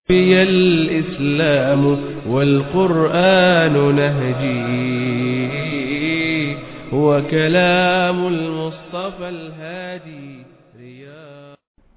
بي الإسلام والقرآن نهجي وكلام المصطفى الهادي رياض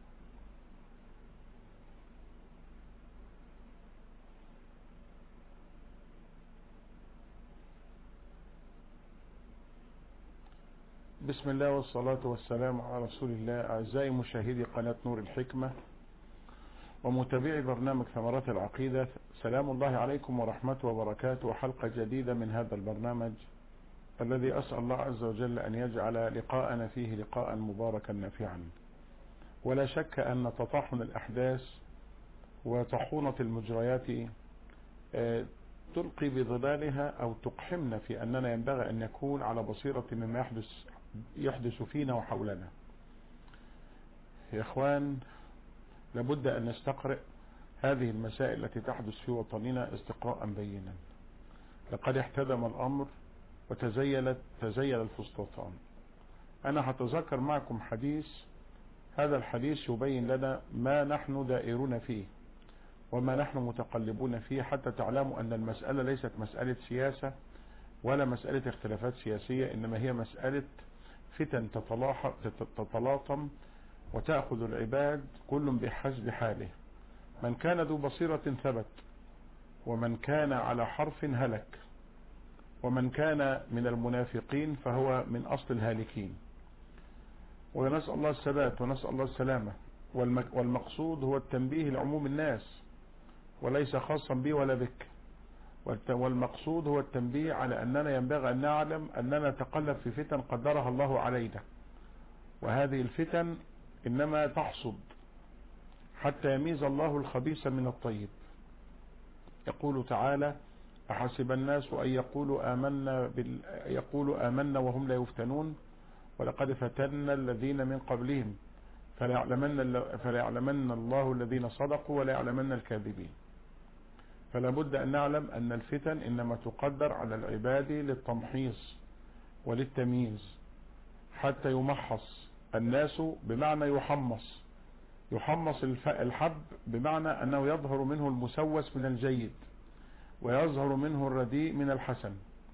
بسم الله والصلاة والسلام على رسول الله أعزائي مشاهدي قناة نور الحكمة ومتابعي برنامج ثمرات العقيدة سلام الله عليكم ورحمته وبركاته وحلقة جديدة من هذا البرنامج الذي أسأل الله عز وجل أن يجعل لقاءنا فيه لقاء مباركا نافعا ولا شك أن تطاحن الأحداث وطحونة المجريات تلقي بظلالها أو تقحمنا في أننا ينبغي أن نكون على بصيرة مما يحدث يحدث فينا وحولنا يا إخوان لابد أن نستقرئ هذه المسائل التي تحدث في وطننا استقراء بينا لقد احتدم الأمر وتزيلت تزيل الفسطاطان أنا هتذكر معكم حديث هذا الحديث يبين لنا ما نحن دائرون فيه وما نحن متقلبون فيه حتى تعلموا أن المسألة ليست مسألة سياسة ولا مسألة اختلافات سياسية إنما هي مسألة فتن تتلاطم وتأخذ العباد كل بحسب حاله من كان ذو بصيرة ثبت ومن كان على حرف هلك ومن كان من المنافقين فهو من أصل الهالكين ونسأل الله الثبات ونسأل الله السلامة والمقصود هو التنبيه لعموم الناس وليس خاصا بي ولا بك والمقصود هو التنبيه على أننا ينبغي أن نعلم أننا نتقلب في فتن قدرها الله علينا وهذه الفتن إنما تحصد حتى يميز الله الخبيث من الطيب يقول تعالى أحسب الناس أن يقولوا آمنا, بال... يقولوا آمنا وهم لا يفتنون ولقد فتنا الذين من قبلهم فليعلمن, فليعلمن الله الذين صدقوا وليعلمن الكاذبين فلا بد أن نعلم أن الفتن إنما تقدر على العباد للتمحيص وللتمييز حتى يمحص الناس بمعنى يحمص يحمص الحب بمعنى أنه يظهر منه المسوس من الجيد ويظهر منه الرديء من الحسن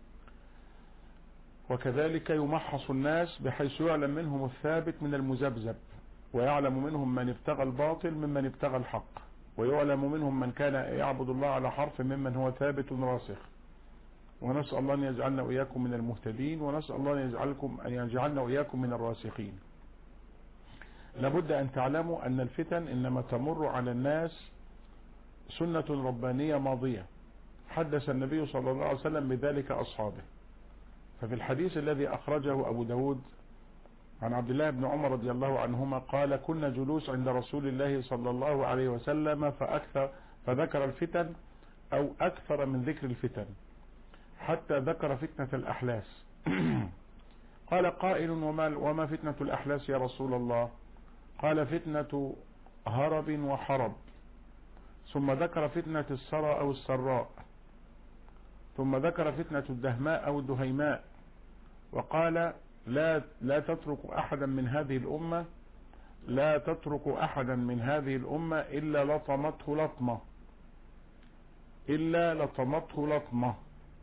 وكذلك يمحص الناس بحيث يعلم منهم الثابت من المزبزب ويعلم منهم من ابتغى الباطل ممن ابتغى الحق ويعلم منهم من كان يعبد الله على حرف ممن هو ثابت راسخ ونسأل الله أن يجعلنا وإياكم من المهتدين ونسأل الله أن يجعلكم أن يجعلنا وإياكم من الراسخين لابد أن تعلموا أن الفتن إنما تمر على الناس سنة ربانية ماضية حدث النبي صلى الله عليه وسلم بذلك أصحابه ففي الحديث الذي أخرجه أبو داود عن عبد الله بن عمر رضي الله عنهما قال كنا جلوس عند رسول الله صلى الله عليه وسلم فأكثر فذكر الفتن أو أكثر من ذكر الفتن حتى ذكر فتنة الأحلاس قال قائل وما, وما فتنة الأحلاس يا رسول الله قال فتنة هرب وحرب ثم ذكر فتنة السرى أو السراء ثم ذكر فتنة الدهماء أو الدهيماء وقال لا لا تترك أحدا من هذه الأمة لا تترك أحدا من هذه الأمة إلا لطمته لطمة إلا لطمته لطمة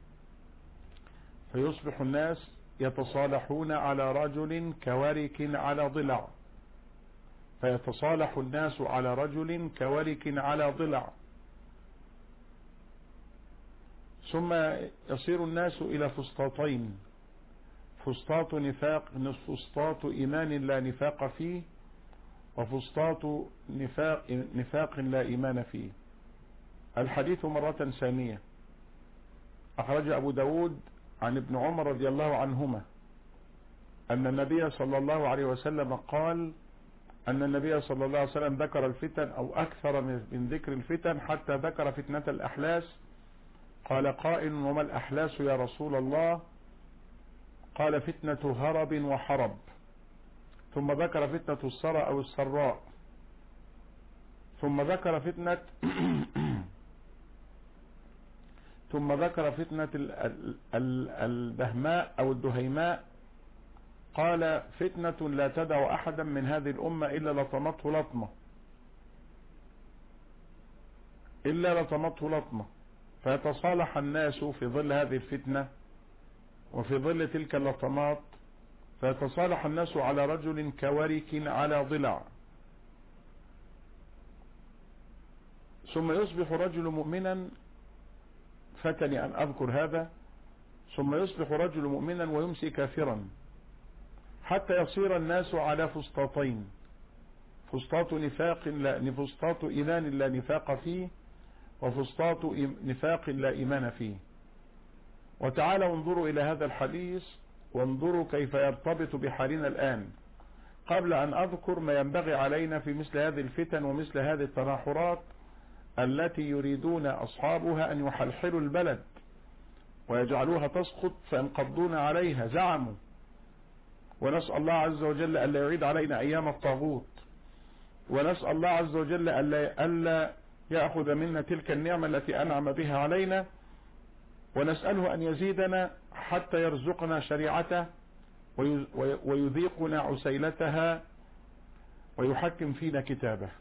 فيصبح الناس يتصالحون على رجل كورك على ضلع فيتصالح الناس على رجل كورك على ضلع ثم يصير الناس إلى فسطاطين فسطاط نفاق فسطاط إيمان لا نفاق فيه وفسطاط نفاق, نفاق لا إيمان فيه الحديث مرة ثانية أخرج أبو داود عن ابن عمر رضي الله عنهما أن النبي صلى الله عليه وسلم قال أن النبي صلى الله عليه وسلم ذكر الفتن أو أكثر من ذكر الفتن حتى ذكر فتنة الأحلاس قال قائل وما الأحلاس يا رسول الله قال فتنة هرب وحرب ثم ذكر فتنة السرى أو السراء ثم ذكر فتنة ثم ذكر فتنة الدهماء أو الدهيماء قال فتنة لا تدع أحدا من هذه الأمة إلا لطمته لطمة إلا لطمته لطمة فيتصالح الناس في ظل هذه الفتنة وفي ظل تلك اللطمات فيتصالح الناس على رجل كورك على ضلع ثم يصبح رجل مؤمنا فتني أن أذكر هذا ثم يصبح رجل مؤمنا ويمسي كافرا حتى يصير الناس على فسطاطين فسطاط نفاق لا فسطاط إيمان لا نفاق فيه وفسطاط نفاق لا إيمان فيه وتعالوا انظروا إلى هذا الحديث وانظروا كيف يرتبط بحالنا الآن قبل أن أذكر ما ينبغي علينا في مثل هذه الفتن ومثل هذه التناحرات التي يريدون أصحابها أن يحلحلوا البلد ويجعلوها تسقط فينقضون عليها زعموا ونسأل الله عز وجل ألا يعيد علينا أيام الطاغوت ونسأل الله عز وجل ألا, ألا يأخذ منا تلك النعمة التي أنعم بها علينا ونسأله أن يزيدنا حتى يرزقنا شريعته ويذيقنا عسيلتها ويحكم فينا كتابه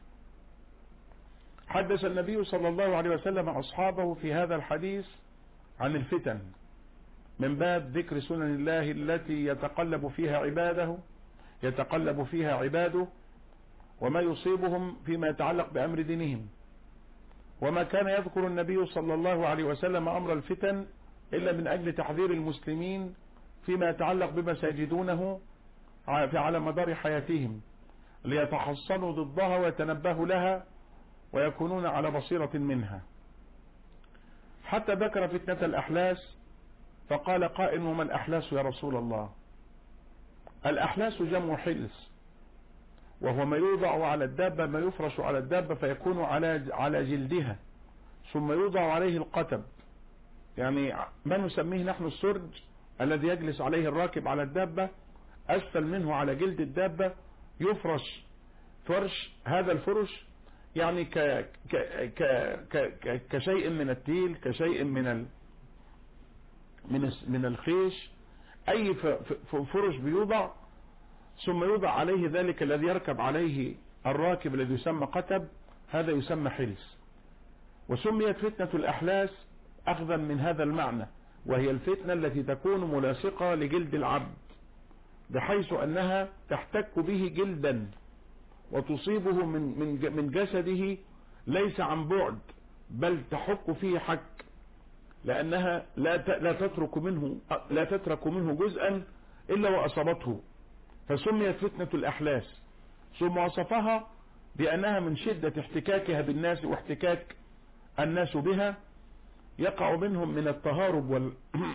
حدث النبي صلى الله عليه وسلم أصحابه في هذا الحديث عن الفتن من باب ذكر سنن الله التي يتقلب فيها عباده يتقلب فيها عباده وما يصيبهم فيما يتعلق بأمر دينهم وما كان يذكر النبي صلى الله عليه وسلم أمر الفتن إلا من أجل تحذير المسلمين فيما يتعلق بما سيجدونه على مدار حياتهم ليتحصنوا ضدها ويتنبهوا لها ويكونون على بصيرة منها حتى ذكر فتنة الأحلاس فقال قائل وما الأحلاس يا رسول الله الأحلاس جمع حلس وهو ما يوضع على الدابة ما يفرش على الدابة فيكون على على جلدها ثم يوضع عليه القتب يعني ما نسميه نحن السرج الذي يجلس عليه الراكب على الدابة أسفل منه على جلد الدابة يفرش فرش هذا الفرش يعني ك ك ك ك كشيء من التيل كشيء من ال من من الخيش أي فرش بيوضع ثم يوضع عليه ذلك الذي يركب عليه الراكب الذي يسمى قتب هذا يسمى حلس وسميت فتنة الأحلاس أخذا من هذا المعنى وهي الفتنة التي تكون ملاصقة لجلد العبد بحيث أنها تحتك به جلدا وتصيبه من من من جسده ليس عن بعد بل تحك فيه حك لأنها لا لا تترك منه لا تترك منه جزءا إلا وأصابته فسميت فتنة الأحلاس ثم وصفها بأنها من شدة احتكاكها بالناس واحتكاك الناس بها يقع منهم من التهارب وال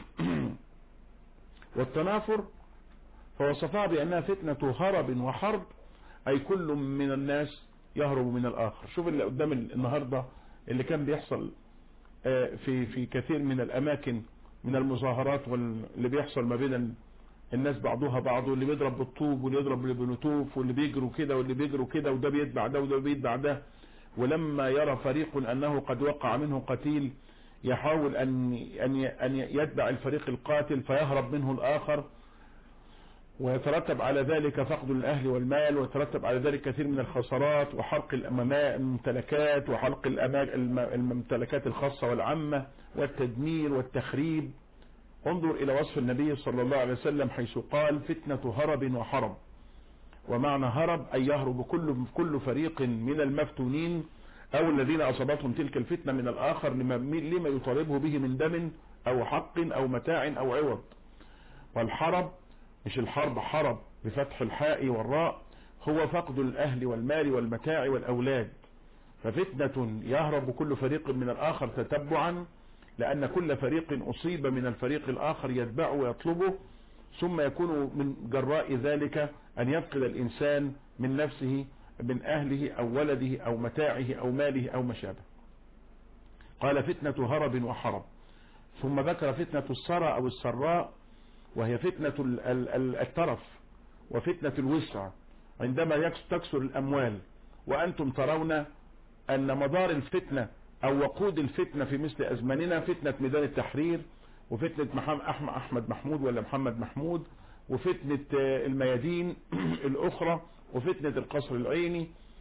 والتنافر فوصفها بأنها فتنة هرب وحرب أي كل من الناس يهرب من الآخر شوف اللي قدام النهاردة اللي كان بيحصل في في كثير من الأماكن من المظاهرات واللي بيحصل ما بين الناس بعضها بعض واللي بيضرب بالطوب واللي يضرب بالبنوتوف واللي بيجروا كده واللي بيجروا كده وده بيتبع ده وده بيتبع ده ولما يرى فريق أنه قد وقع منه قتيل يحاول أن أن أن يتبع الفريق القاتل فيهرب منه الآخر ويترتب على ذلك فقد الأهل والمال ويترتب على ذلك كثير من الخسارات وحرق الممتلكات وحرق الممتلكات الخاصة والعامة والتدمير والتخريب انظر إلى وصف النبي صلى الله عليه وسلم حيث قال فتنة هرب وحرب ومعنى هرب أي يهرب كل, كل فريق من المفتونين أو الذين أصابتهم تلك الفتنة من الآخر لما, لما يطالبه به من دم أو حق أو متاع أو عوض والحرب مش الحرب حرب بفتح الحاء والراء هو فقد الأهل والمال والمتاع والأولاد ففتنة يهرب كل فريق من الآخر تتبعا لأن كل فريق أصيب من الفريق الآخر يتبعه ويطلبه ثم يكون من جراء ذلك أن يفقد الإنسان من نفسه من أهله أو ولده أو متاعه أو ماله أو ما شابه قال فتنة هرب وحرب ثم ذكر فتنة السرى أو السراء وهي فتنة الترف وفتنة الوسع عندما تكسر الأموال وأنتم ترون أن مدار الفتنة أو وقود الفتنة في مثل أزماننا فتنة ميدان التحرير وفتنة محمد أحمد محمود ولا محمد محمود وفتنة الميادين الأخرى وفتنة القصر العيني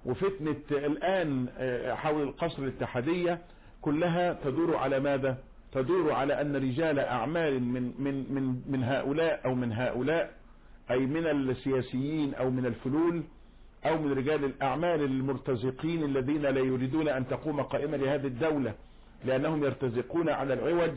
وفتنة الآن حول القصر الاتحادية كلها تدور على ماذا تدور على أن رجال أعمال من, من, من, من هؤلاء أو من هؤلاء أي من السياسيين أو من الفلول أو من رجال الأعمال المرتزقين الذين لا يريدون أن تقوم قائمة لهذه الدولة لأنهم يرتزقون على العوج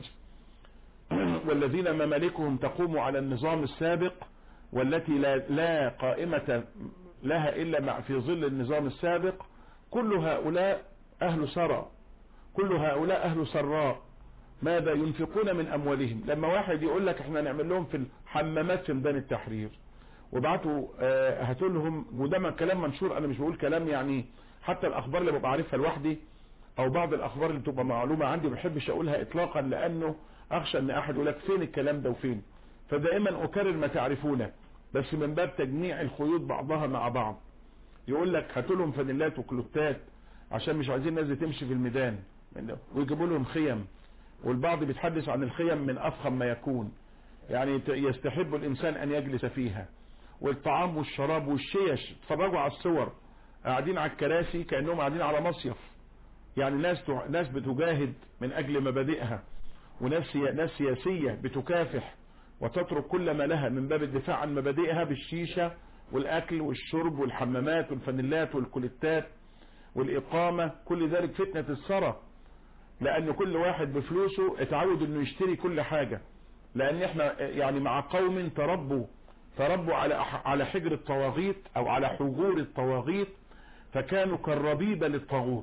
والذين ممالكهم تقوم على النظام السابق والتي لا, لا قائمة لها إلا مع في ظل النظام السابق كل هؤلاء أهل سرى كل هؤلاء أهل سراء ماذا ينفقون من أموالهم لما واحد يقول لك احنا نعمل لهم في الحمامات في ميدان التحرير وبعتوا آه هاتوا لهم وده كلام منشور انا مش بقول كلام يعني حتى الاخبار اللي ببقى عارفها لوحدي او بعض الاخبار اللي تبقى معلومة عندي ما بحبش اقولها اطلاقا لانه اخشى ان احد يقول لك فين الكلام ده وفين فدائما اكرر ما تعرفونه بس من باب تجميع الخيوط بعضها مع بعض يقول لك هاتوا لهم فانيلات وكلوتات عشان مش عايزين الناس دي تمشي في الميدان ويجيبوا لهم خيم والبعض بيتحدث عن الخيم من افخم ما يكون يعني يستحب الانسان ان يجلس فيها والطعام والشراب والشيش اتفرجوا على الصور قاعدين على الكراسي كانهم قاعدين على مصيف يعني ناس ناس بتجاهد من اجل مبادئها وناس ناس سياسيه بتكافح وتترك كل ما لها من باب الدفاع عن مبادئها بالشيشه والاكل والشرب والحمامات والفانيلات والكوليتات والاقامه كل ذلك فتنه الثرى لان كل واحد بفلوسه اتعود انه يشتري كل حاجه لان احنا يعني مع قوم تربوا تربوا على على حجر الطواغيت او على حجور الطواغيت فكانوا كالربيبة للطاغوت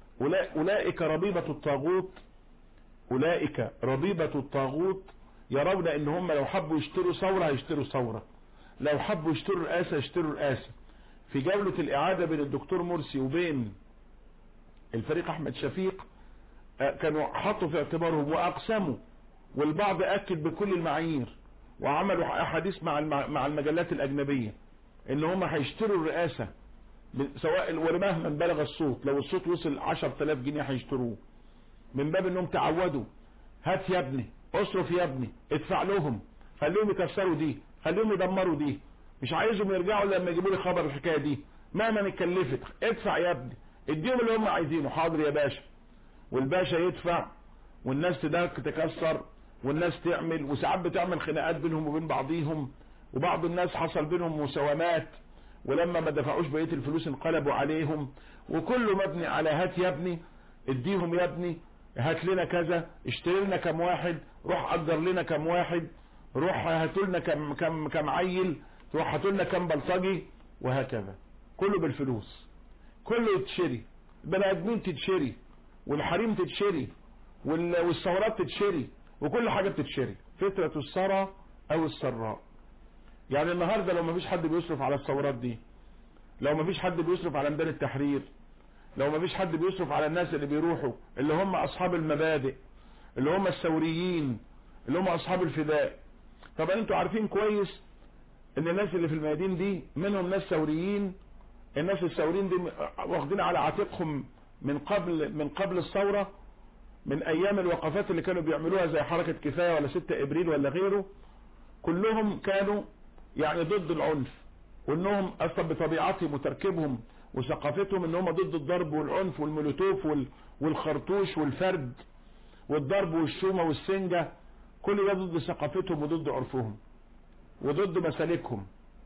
اولئك ربيبة الطاغوت اولئك ربيبة الطاغوت يرون ان هم لو حبوا يشتروا ثورة هيشتروا ثورة لو حبوا يشتروا رئاسة يشتروا رئاسة في جولة الاعادة بين الدكتور مرسي وبين الفريق احمد شفيق كانوا حطوا في اعتبارهم واقسموا والبعض اكد بكل المعايير وعملوا احاديث مع مع المجلات الاجنبية ان هم هيشتروا الرئاسة سواء ومهما بلغ الصوت لو الصوت وصل 10000 جنيه هيشتروه من باب انهم تعودوا هات يا ابني اصرف يا ابني ادفع لهم خليهم يكسروا دي خليهم يدمروا دي مش عايزهم يرجعوا لما يجيبوا لي خبر الحكايه دي مهما اتكلفت ادفع يا ابني اديهم اللي هم عايزينه حاضر يا باشا والباشا يدفع والناس تدك تكسر والناس تعمل وساعات بتعمل خناقات بينهم وبين بعضيهم وبعض الناس حصل بينهم مساومات ولما ما دفعوش بقيه الفلوس انقلبوا عليهم وكله مبني على هات يا ابني اديهم يا ابني هات لنا كذا اشتري لنا كم واحد روح اجر لنا كم واحد روح هاتوا لنا كم كم كم عيل روح هاتوا لنا كم بلطجي وهكذا كله بالفلوس كله يتشري البني ادمين تتشري والحريم تتشري والثورات تتشري وكل حاجة بتتشري فترة الثرى او السراء يعني النهاردة لو مفيش حد بيصرف على الثورات دي لو مفيش حد بيصرف على ميدان التحرير لو مفيش حد بيصرف على الناس اللي بيروحوا اللي هم اصحاب المبادئ اللي هم الثوريين اللي هم اصحاب الفداء طبعا انتوا عارفين كويس ان الناس اللي في الميادين دي منهم ناس ثوريين الناس الثوريين دي واخدين على عاتقهم من قبل من قبل الثورة من ايام الوقفات اللي كانوا بيعملوها زي حركة كفاية ولا 6 ابريل ولا غيره كلهم كانوا يعني ضد العنف وانهم اصلا بطبيعتهم وتركيبهم وثقافتهم ان هم ضد الضرب والعنف والمولوتوف والخرطوش والفرد والضرب والشومة والسنجة كل ده ضد ثقافتهم وضد عرفهم وضد مسالكهم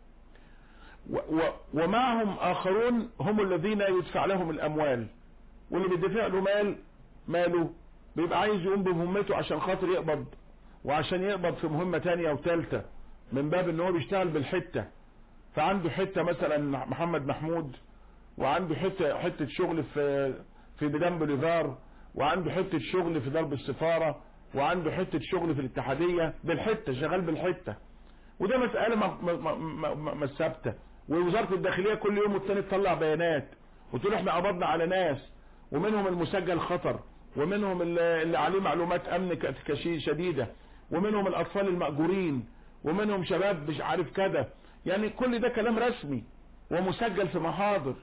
و و ومعهم اخرون هم الذين يدفع لهم الاموال واللي بيدفع له مال ماله بيبقى عايز يقوم بمهمته عشان خاطر يقبض وعشان يقبض في مهمة تانية وثالثة من باب ان هو بيشتغل بالحتة فعنده حتة مثلا محمد محمود وعنده حتة حتة شغل في في ميدان بوليفار وعنده حتة شغل في درب السفارة وعنده حتة شغل في الاتحادية بالحتة شغال بالحتة وده مسألة ما ثابتة ووزارة الداخلية كل يوم والتاني تطلع بيانات وتقول احنا قبضنا على ناس ومنهم المسجل خطر ومنهم اللي عليه معلومات امن شديدة ومنهم الاطفال المأجورين ومنهم شباب مش عارف كده يعني كل ده كلام رسمي ومسجل في محاضر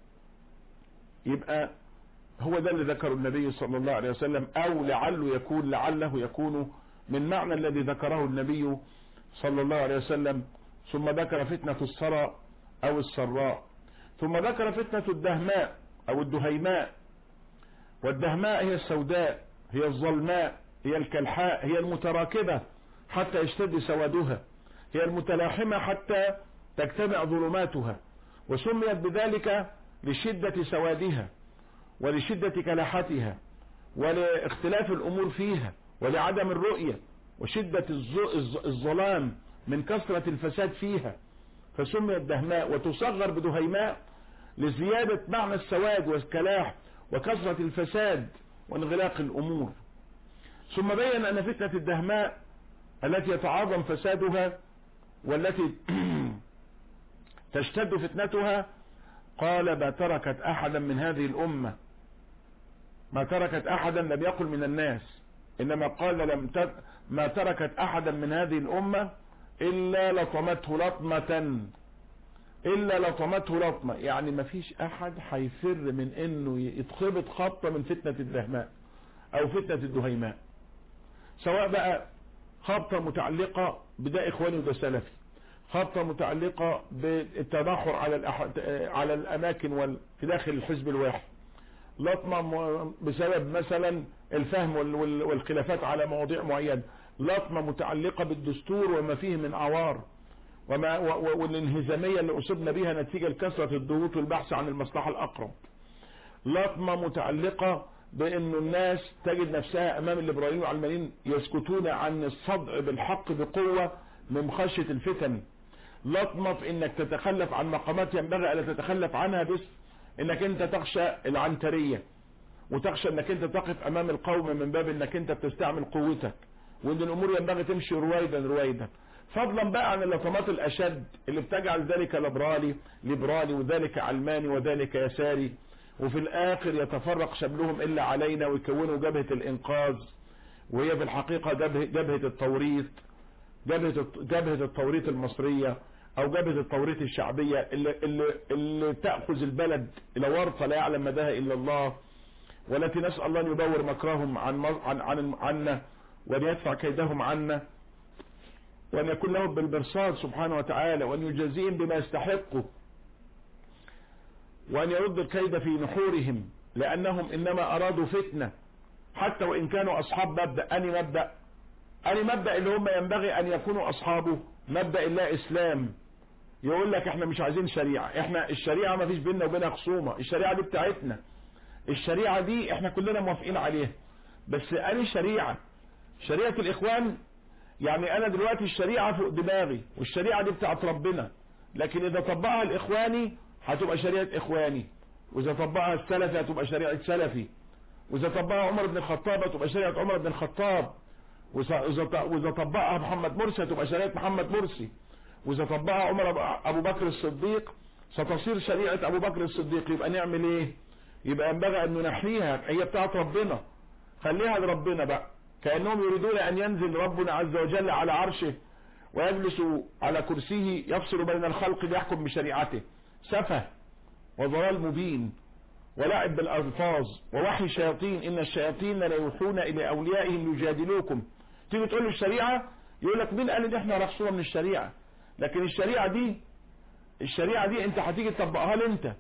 يبقى هو ده اللي ذكره النبي صلى الله عليه وسلم او لعله يكون لعله يكون من معنى الذي ذكره النبي صلى الله عليه وسلم ثم ذكر فتنة الثرى او السراء ثم ذكر فتنة الدهماء او الدهيماء والدهماء هي السوداء هي الظلماء هي الكلحاء هي المتراكبة حتى يشتد سوادها هي المتلاحمة حتى تجتمع ظلماتها وسميت بذلك لشدة سوادها ولشدة كلاحتها ولاختلاف الامور فيها ولعدم الرؤية وشدة الظلام من كثرة الفساد فيها فسميت دهماء وتصغر بدهيماء لزيادة معنى السواد والكلاح وكثرة الفساد وانغلاق الامور ثم بين ان فتنة الدهماء التي يتعاظم فسادها والتي تشتد فتنتها قال ما تركت احدا من هذه الامة ما تركت احدا لم يقل من الناس انما قال لم تر ما تركت احدا من هذه الامة الا لطمته لطمة الا لطمته لطمة يعني ما فيش احد هيفر من انه يتخبط خبطة من فتنة الدهماء او فتنة الدهيماء سواء بقى خبطة متعلقة بده اخواني وده سلفي خبطة متعلقة بالتناحر على الأح... على الاماكن وال... في داخل الحزب الواحد لطمة بسبب مثلا الفهم وال... والخلافات على مواضيع معينة لطمة متعلقة بالدستور وما فيه من عوار وما و... والانهزامية اللي اصبنا بها نتيجة لكثرة الضغوط والبحث عن المصلحة الاقرب لطمة متعلقة بان الناس تجد نفسها امام الليبراليين والعلمانيين يسكتون عن الصدع بالحق بقوة من خشية الفتن لطمة في انك تتخلف عن مقامات ينبغي الا تتخلف عنها بس انك انت تخشى العنترية وتخشى انك انت تقف امام القوم من باب انك انت بتستعمل قوتك وان الامور ينبغي تمشي رويدا رويدا فضلا بقى عن اللطمات الاشد اللي بتجعل ذلك ليبرالي ليبرالي وذلك علماني وذلك يساري وفي الاخر يتفرق شملهم الا علينا ويكونوا جبهة الانقاذ وهي في الحقيقة جبهة, جبهة التوريث جبهة, جبهة التوريث المصرية او جبهة التوريث الشعبية اللي, اللي, اللي تأخذ البلد الى ورطة لا يعلم مداها الا الله والتي نسأل الله ان يبور مكرهم عن, عن, عن عنا وان يدفع كيدهم عنا وان يكون لهم بالمرصاد سبحانه وتعالى وان يجازيهم بما يستحقوا وان يرد الكيد في نحورهم لانهم انما ارادوا فتنة حتى وان كانوا اصحاب مبدأ اني مبدأ اني مبدأ اللي هم ينبغي ان يكونوا اصحابه مبدأ الله اسلام يقول لك احنا مش عايزين شريعة احنا الشريعة ما فيش بيننا وبينها خصومة الشريعة دي بتاعتنا الشريعة دي احنا كلنا موافقين عليها بس اني شريعة شريعة الاخوان يعني انا دلوقتي الشريعة فوق دماغي والشريعة دي بتاعت ربنا لكن اذا طبقها الاخواني هتبقى شريعة اخواني واذا طبقها السلفي هتبقى شريعة سلفي واذا طبقها عمر بن الخطاب هتبقى شريعة عمر بن الخطاب واذا طبقها محمد مرسي هتبقى شريعة محمد مرسي واذا طبقها عمر ابو بكر الصديق ستصير شريعة ابو بكر الصديق يبقى نعمل ايه يبقى ينبغي ان نحييها هي بتاعت ربنا خليها لربنا بقى كأنهم يريدون ان ينزل ربنا عز وجل على عرشه ويجلس على كرسيه يفصل بين الخلق ليحكم بشريعته سفه وضلال مبين ولعب بالألفاظ ووحي شياطين إن الشياطين لا يوحون إلى أوليائهم يجادلوكم تيجي تقول له الشريعة يقول لك مين قال ان احنا رخصونا من الشريعة لكن الشريعة دي الشريعة دي انت هتيجي تطبقها لي انت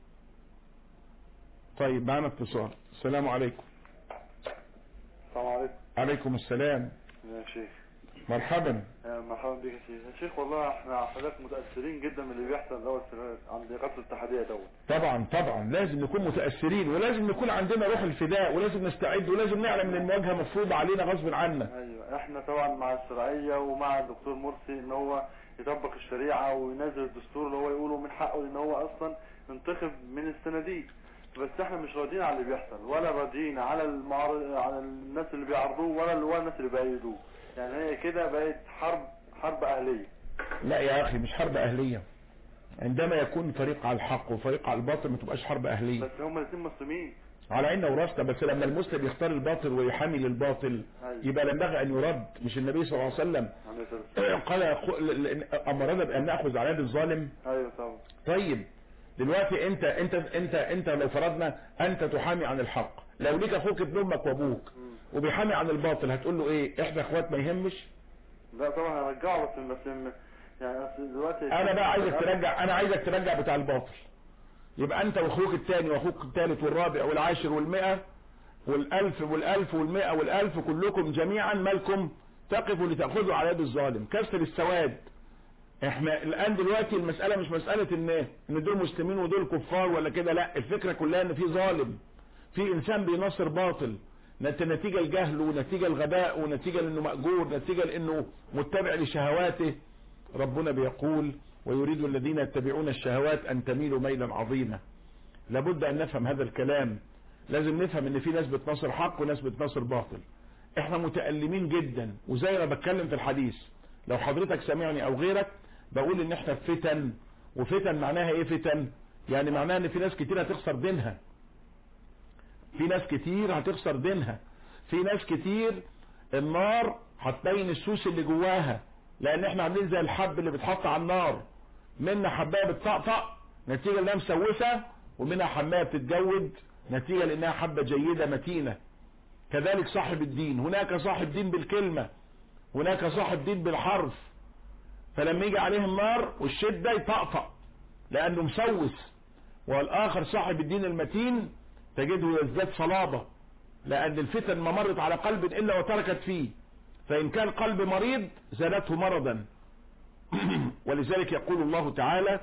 طيب معنا اتصال السلام عليكم السلام عليكم عليكم السلام يا شيخ مرحبا يا مرحبا بك يا شيخ يا شيخ والله احنا حضرتك متأثرين جدا من اللي بيحصل دوت في- عند قتل الاتحادية دوت طبعا طبعا لازم نكون متأثرين ولازم نكون عندنا روح الفداء ولازم نستعد ولازم نعلم ان المواجهة مفروضة علينا غصب عنا ايوه احنا طبعا مع الشرعية ومع الدكتور مرسي ان هو يطبق الشريعة وينزل الدستور اللي هو يقوله من حقه ان هو اصلا ينتخب من الصناديق بس احنا مش راضيين على اللي بيحصل ولا راضيين على المعارض على الناس اللي بيعارضوه ولا ولا الناس اللي بيأيدوه يعني هي كده بقت حرب حرب اهلية لا يا اخي مش حرب اهلية عندما يكون فريق على الحق وفريق على الباطل ما تبقاش حرب اهلية بس هما الاثنين مسلمين على عيننا وراسنا بس لما المسلم يختار الباطل ويحامي للباطل أيوة. يبقى ينبغي ان يرد مش النبي صلى الله عليه وسلم عليه الصلاة والسلام. قال خ- ل- ل- امرنا بان ناخذ على يد الظالم ايوه طبعا طيب دلوقتي انت انت انت انت لو فرضنا انت تحامي عن الحق لو ليك اخوك ابن امك وابوك مم. وبيحامي عن الباطل هتقول له ايه احنا اخوات ما يهمش لا طبعا هرجعه بس بس يعني أصل دلوقتي انا بقى عايزك ترجع انا عايزك ترجع بتاع الباطل يبقى انت واخوك الثاني واخوك الثالث والرابع والعاشر والمئة والالف والالف والمئة والالف كلكم جميعا مالكم تقفوا لتأخذوا على يد الظالم كسر السواد احنا الان دلوقتي المسألة مش مسألة ان ان دول مسلمين ودول كفار ولا كده لا الفكرة كلها ان في ظالم في انسان بينصر باطل نت- نتيجة الجهل ونتيجة الغباء ونتيجة لانه مأجور نتيجة لانه متبع لشهواته ربنا بيقول ويريد الذين يتبعون الشهوات ان تميلوا ميلا عظيما لابد ان نفهم هذا الكلام لازم نفهم ان في ناس بتنصر حق وناس بتنصر باطل احنا متألمين جدا وزي ما بتكلم في الحديث لو حضرتك سامعني او غيرك بقول ان احنا في فتن وفتن معناها ايه فتن يعني معناها ان في ناس كتير هتخسر دينها في ناس كتير هتخسر دينها في ناس كتير النار هتبين السوس اللي جواها لان احنا عاملين زي الحب اللي بيتحط على النار منا حبايه بتطقطق نتيجه انها مسوسه ومنها حبايه بتتجود نتيجه لانها حبه جيده متينه كذلك صاحب الدين هناك صاحب دين بالكلمه هناك صاحب دين بالحرف فلما يجي عليه النار والشده يطقطق لانه مسوس والاخر صاحب الدين المتين تجده يزداد صلابه لان الفتن ما مرت على قلب الا وتركت فيه فان كان قلب مريض زادته مرضا ولذلك يقول الله تعالى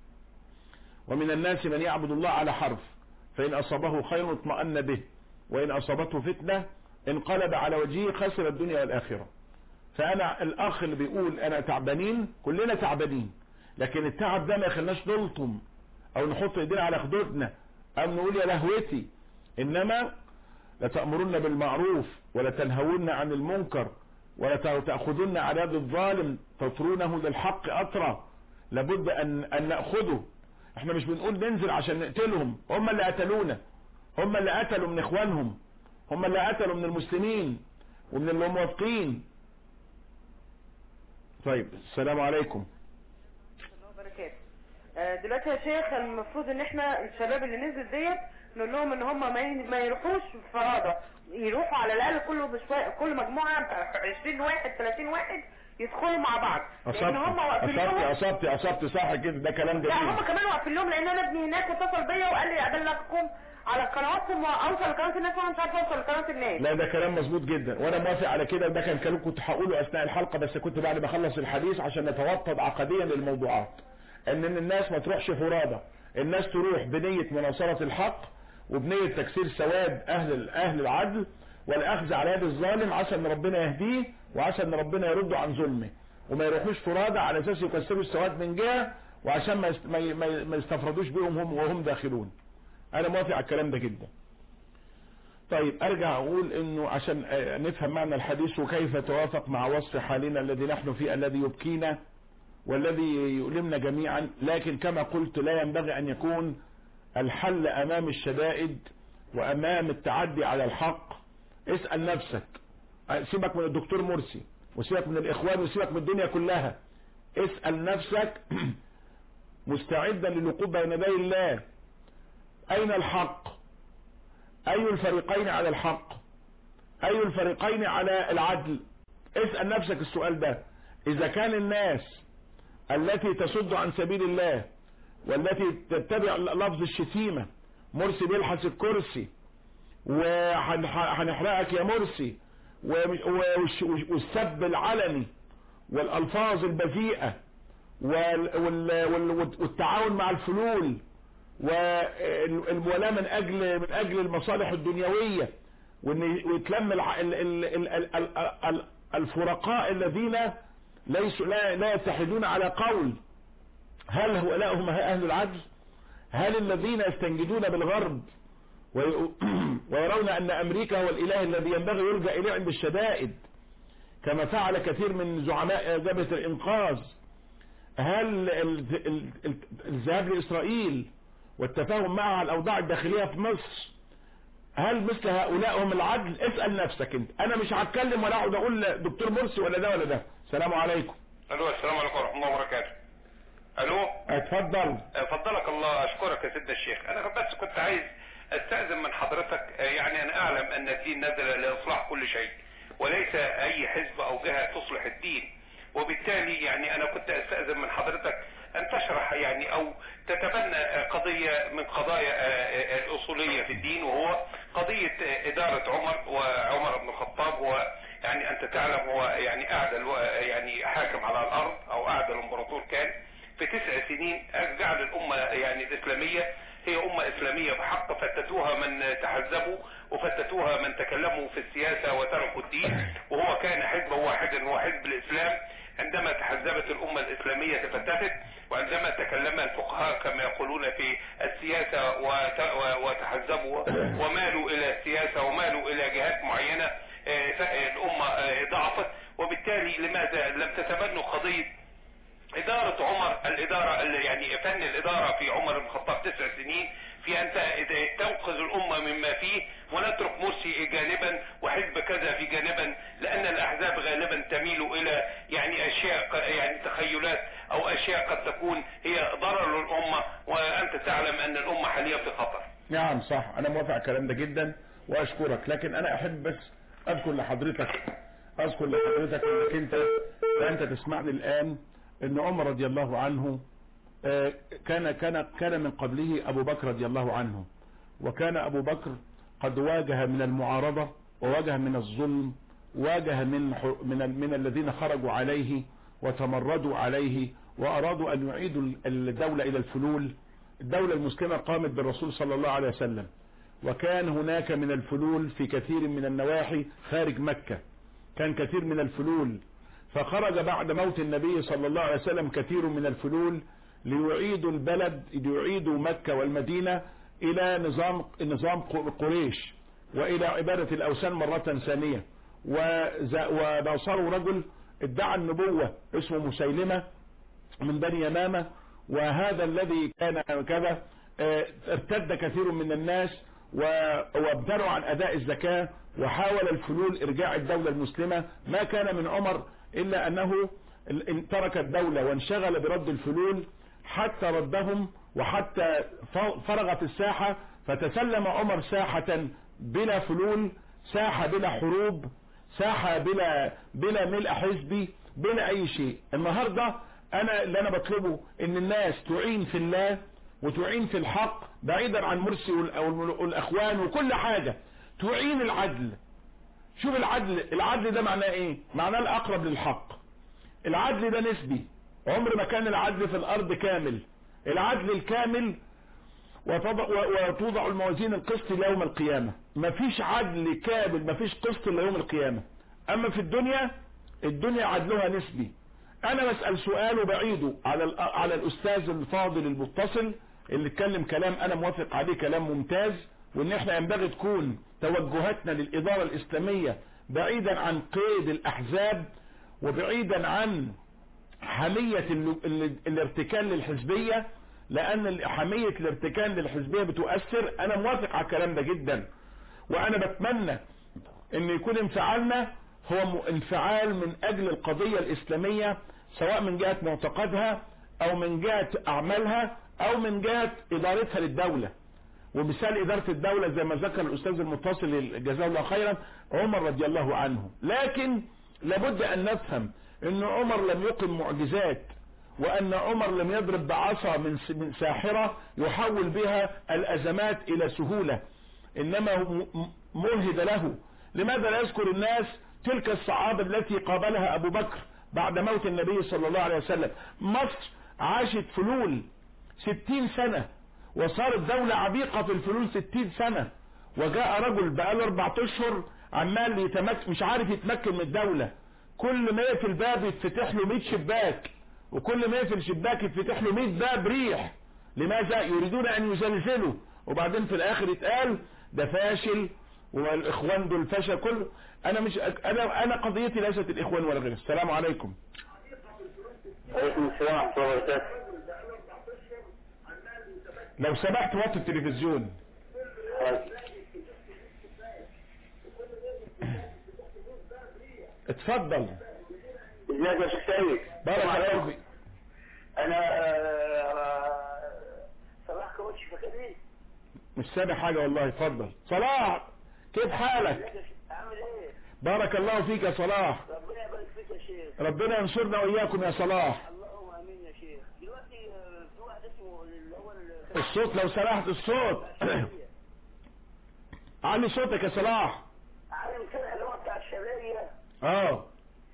ومن الناس من يعبد الله على حرف فإن أصابه خير اطمأن به وإن أصابته فتنة انقلب على وجهه خسر الدنيا والآخرة فأنا الأخ اللي بيقول أنا تعبانين كلنا تعبانين لكن التعب ده ما يخلناش نلطم أو نحط إيدينا على خدودنا أو نقول يا لهوتي إنما لتأمرن بالمعروف ولا تنهون عن المنكر ولا تأخذن على يد الظالم تطرونه للحق أطرى لابد أن, أن نأخذه احنا مش بنقول ننزل عشان نقتلهم هم اللي قتلونا هم اللي قتلوا من اخوانهم هم اللي قتلوا من المسلمين ومن اللي موافقين طيب السلام عليكم الله وبركاته آه، دلوقتي يا شيخ المفروض ان احنا الشباب اللي نزل ديت نقول لهم ان هم ما ي- ما يروحوش فرادة يروحوا على الاقل كل بشوية كل مجموعة 20 واحد 30 واحد يدخلوا مع بعض لان هم واقفين اصبت لهم اصبت اصبت صح كده ده كلام لا هم جميل كمان واقفين لهم لان انا ابني هناك اتصل بيا وقال لي ابلغكم على قنواتكم واوصل لقناه الناس وانا مش عارفه اوصل لقناه الناس لا ده كلام مظبوط جدا وانا موافق على كده ده كان كلام كنت هقوله اثناء الحلقه بس كنت بعد ما اخلص الحديث عشان نتوطد عقديا للموضوعات ان إن الناس ما تروحش فرادى الناس تروح بنيه مناصره الحق وبنيه تكسير سواد اهل اهل العدل والاخذ على يد الظالم عسى ان ربنا يهديه وعسى ان ربنا يرده عن ظلمه وما يروحوش فرادى على اساس يكسروا السواد من جهه وعشان ما يست- ما ي- ما ي- ما يستفردوش بهم هم وهم داخلون انا موافق على الكلام ده جدا طيب ارجع اقول انه عشان آه، نفهم معنى الحديث وكيف توافق مع وصف حالنا الذي نحن فيه الذي يبكينا والذي يؤلمنا جميعا لكن كما قلت لا ينبغي ان يكون الحل امام الشدائد وامام التعدي على الحق اسأل نفسك آه، سيبك من الدكتور مرسي وسيبك من الاخوان وسيبك من الدنيا كلها اسأل نفسك مستعدا للوقوف بين يدي الله اين الحق اي الفريقين على الحق اي الفريقين على العدل اسأل نفسك السؤال ده اذا كان الناس التي تصد عن سبيل الله والتي تتبع لفظ الشتيمة مرسي بيلحس الكرسي وهنحرقك يا مرسي و- و- والسب العلني والالفاظ البذيئة وال- وال- وال- والتعاون مع الفلول والمولاة من اجل من اجل المصالح الدنيوية وان ويتلم الع- ال- ال- ال- ال- ال- ال- الفرقاء الذين ليسوا لا, لا يتحدون على قول هل هؤلاء هم اهل العدل هل الذين يستنجدون بالغرب وي- ويرون ان امريكا هو الاله الذي ينبغي يلجا اليه عند الشدائد كما فعل كثير من زعماء جبهة الانقاذ هل ال- ال- ال- الذهاب لاسرائيل والتفاهم معها على الاوضاع الداخلية في مصر هل مثل هؤلاء هم العدل اسأل نفسك انت انا مش هتكلم ولا اقعد اقول دكتور مرسي ولا ده ولا ده السلام عليكم الو السلام عليكم ورحمه الله وبركاته الو اتفضل فضلك الله اشكرك يا سيدنا الشيخ انا بس كنت عايز استاذن من حضرتك آه، يعني انا اعلم ان الدين نزل لاصلاح كل شيء وليس اي حزب او جهه تصلح الدين وبالتالي يعني انا كنت استاذن من حضرتك ان تشرح يعني او تتبنى قضية من قضايا الاصولية في الدين وهو قضية ادارة عمر وعمر بن الخطاب هو يعني انت تعلم هو يعني اعدل يعني حاكم على الارض او اعدل امبراطور كان في تسع سنين جعل الامة يعني الاسلامية هي امة اسلامية بحق فتتوها من تحزبوا وفتتوها من تكلموا في السياسة وتركوا الدين وهو كان حزبا واحدا هو حزب الاسلام عندما تحزبت الامة الاسلامية تفتتت وعندما تكلم الفقهاء كما يقولون في السياسة وتحزبوا ومالوا الى السياسة ومالوا الى جهات معينة الامة ضعفت وبالتالي لماذا لم تتبنوا قضية إدارة عمر الإدارة يعني فن الإدارة في عمر بن الخطاب تسع سنين في أن تنقذ الأمة مما فيه ونترك مرسي جانبا وحزب كذا في جانبا لأن الأحزاب غالبا تميل إلى يعني أشياء يعني تخيلات أو أشياء قد تكون هي ضرر للأمة وأنت تعلم أن الأمة حاليا في خطر نعم صح أنا موافق على الكلام ده جدا وأشكرك لكن أنا أحب بس أذكر لحضرتك أذكر لحضرتك أنك أنت أنت تسمعني الآن ان عمر رضي الله عنه كان كان كان من قبله ابو بكر رضي الله عنه وكان ابو بكر قد واجه من المعارضة وواجه من الظلم واجه من من من الذين خرجوا عليه وتمردوا عليه وارادوا ان يعيدوا الدولة الى الفلول الدولة المسلمة قامت بالرسول صلى الله عليه وسلم وكان هناك من الفلول في كثير من النواحي خارج مكة كان كثير من الفلول فخرج بعد موت النبي صلى الله عليه وسلم كثير من الفلول ليعيدوا البلد ليعيدوا مكة والمدينة الى نظام نظام قريش والى عبادة الاوثان مرة ثانية وناصروا رجل ادعى النبوة اسمه مسيلمة من بني يمامة وهذا الذي كان كذا ارتد كثير من الناس وابتروا عن اداء الزكاة وحاول الفلول ارجاع الدولة المسلمة ما كان من عمر الا انه ترك الدولة وانشغل برد الفلول حتى ردهم وحتى فرغت الساحة فتسلم عمر ساحة بلا فلول ساحة بلا حروب ساحة بلا بلا ملء حزبي بلا اي شيء النهاردة انا اللي انا بطلبه ان الناس تعين في الله وتعين في الحق بعيدا عن مرسي والاخوان وكل حاجة تعين العدل شوف العدل العدل ده معناه ايه معناه الاقرب للحق العدل ده نسبي عمر ما كان العدل في الارض كامل العدل الكامل وتضع, وتوضع الموازين القسط ليوم القيامة مفيش عدل كامل مفيش قسط الا يوم القيامة اما في الدنيا الدنيا عدلها نسبي انا بسأل سؤال وبعيده على على الاستاذ الفاضل المتصل اللي اتكلم كلام انا موافق عليه كلام ممتاز وان احنا ينبغي تكون توجهاتنا للادارة الاسلامية بعيدا عن قيد الاحزاب وبعيدا عن حمية الارتكان للحزبية لان حمية الارتكان للحزبية بتؤثر انا موافق على الكلام ده جدا وانا بتمنى ان يكون انفعالنا هو انفعال من اجل القضية الاسلامية سواء من جهة معتقدها او من جهة اعمالها او من جهة ادارتها للدولة ومثال ادارة الدولة زي ما ذكر الاستاذ المتصل جزاه الله خيرا عمر رضي الله عنه لكن لابد ان نفهم ان عمر لم يقم معجزات وان عمر لم يضرب بعصا من ساحرة يحول بها الازمات الى سهولة انما مهد له لماذا لا يذكر الناس تلك الصعاب التي قابلها ابو بكر بعد موت النبي صلى الله عليه وسلم مصر عاشت فلول ستين سنة وصارت دولة عبيقة في الفلول ستين سنة وجاء رجل بقاله اربع اشهر عمال يتمكن مش عارف يتمكن من الدولة كل ما يقفل باب يتفتح له 100 شباك وكل ما يقفل شباك يتفتح له 100 باب ريح لماذا يريدون ان يزلزلوا وبعدين في الاخر يتقال ده فاشل والاخوان دول فشل كله انا مش انا انا قضيتي ليست الاخوان ولا غيره السلام عليكم عليكم السلام ورحمة الله وبركاته لو سمحت وطي التلفزيون اتفضل ازيك يا شيخ سيد بارك الله فيك انا آه، صلاح كوتش فاكر ايه مش سامع حاجة والله اتفضل صلاح كيف حالك عامل ايه بارك الله فيك يا صلاح ربنا يبارك فيك يا شيخ ربنا ينصرنا وإياكم يا صلاح اللهم امين يا شيخ دلوقتي آه، في واحد اسمه اللي هو ال- الصوت لو سمحت الصوت علي صوتك يا صلاح عالم كده اللي هو بتاع الشرقية اه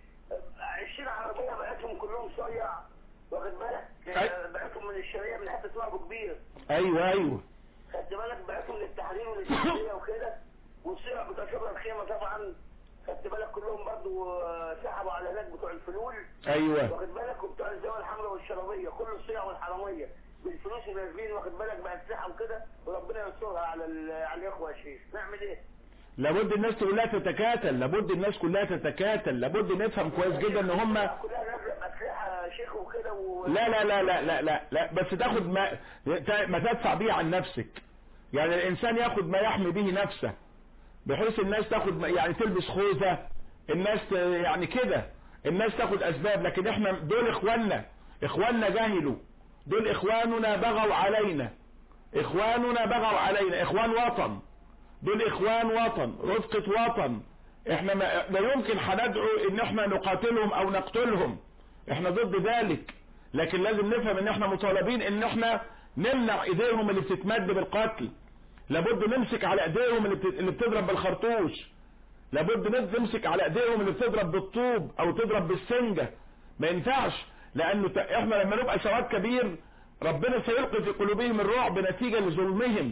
20 عربية بقيتهم كلهم صيع واخد بالك أي. آه، بقيتهم من الشرقية من حتة اسمها ابو كبير ايوه ايوه خدت بالك بقيتهم للتحرير والاسكندرية وكده والصيع بتوع شبرا الخيمة طبعا خدت بالك كلهم برضو آه، سحبوا على هناك بتوع الفلول ايوه واخد بالك وبتوع الزاوية الحمراء والشرابية كل الصيع والحرامية بالفلوس نازلين واخد بالك بقت سحب كده وربنا ينصرها على ال- على الاخوة يا شيخ نعمل ايه؟ لابد الناس كلها تتكاتل لابد الناس كلها تتكاتل لابد نفهم كويس جدا ان هم كلها نازلة بأسلحة يا شيخ وكده و... لا لا لا لا لا لا, لا بس تاخد ما ما تدفع بيه عن نفسك يعني الانسان ياخد ما يحمي به نفسه بحيث الناس تاخد ما- يعني تلبس خوذة الناس ت- يعني كده الناس تاخد اسباب لكن احنا دول اخواننا اخواننا جهلوا دول اخواننا بغوا علينا اخواننا بغوا علينا اخوان وطن دول اخوان وطن رفقة وطن احنا ما, لا يمكن هندعو ان احنا نقاتلهم او نقتلهم احنا ضد ذلك لكن لازم نفهم ان احنا مطالبين ان احنا نمنع ايديهم اللي بتتمد بالقتل لابد نمسك على ايديهم اللي بت- اللي بتضرب بالخرطوش لابد نمسك على ايديهم اللي بتضرب بالطوب او تضرب بالسنجة ما ينفعش لانه ت- احنا لما نبقى سواد كبير ربنا سيلقي في قلوبهم الرعب نتيجة لظلمهم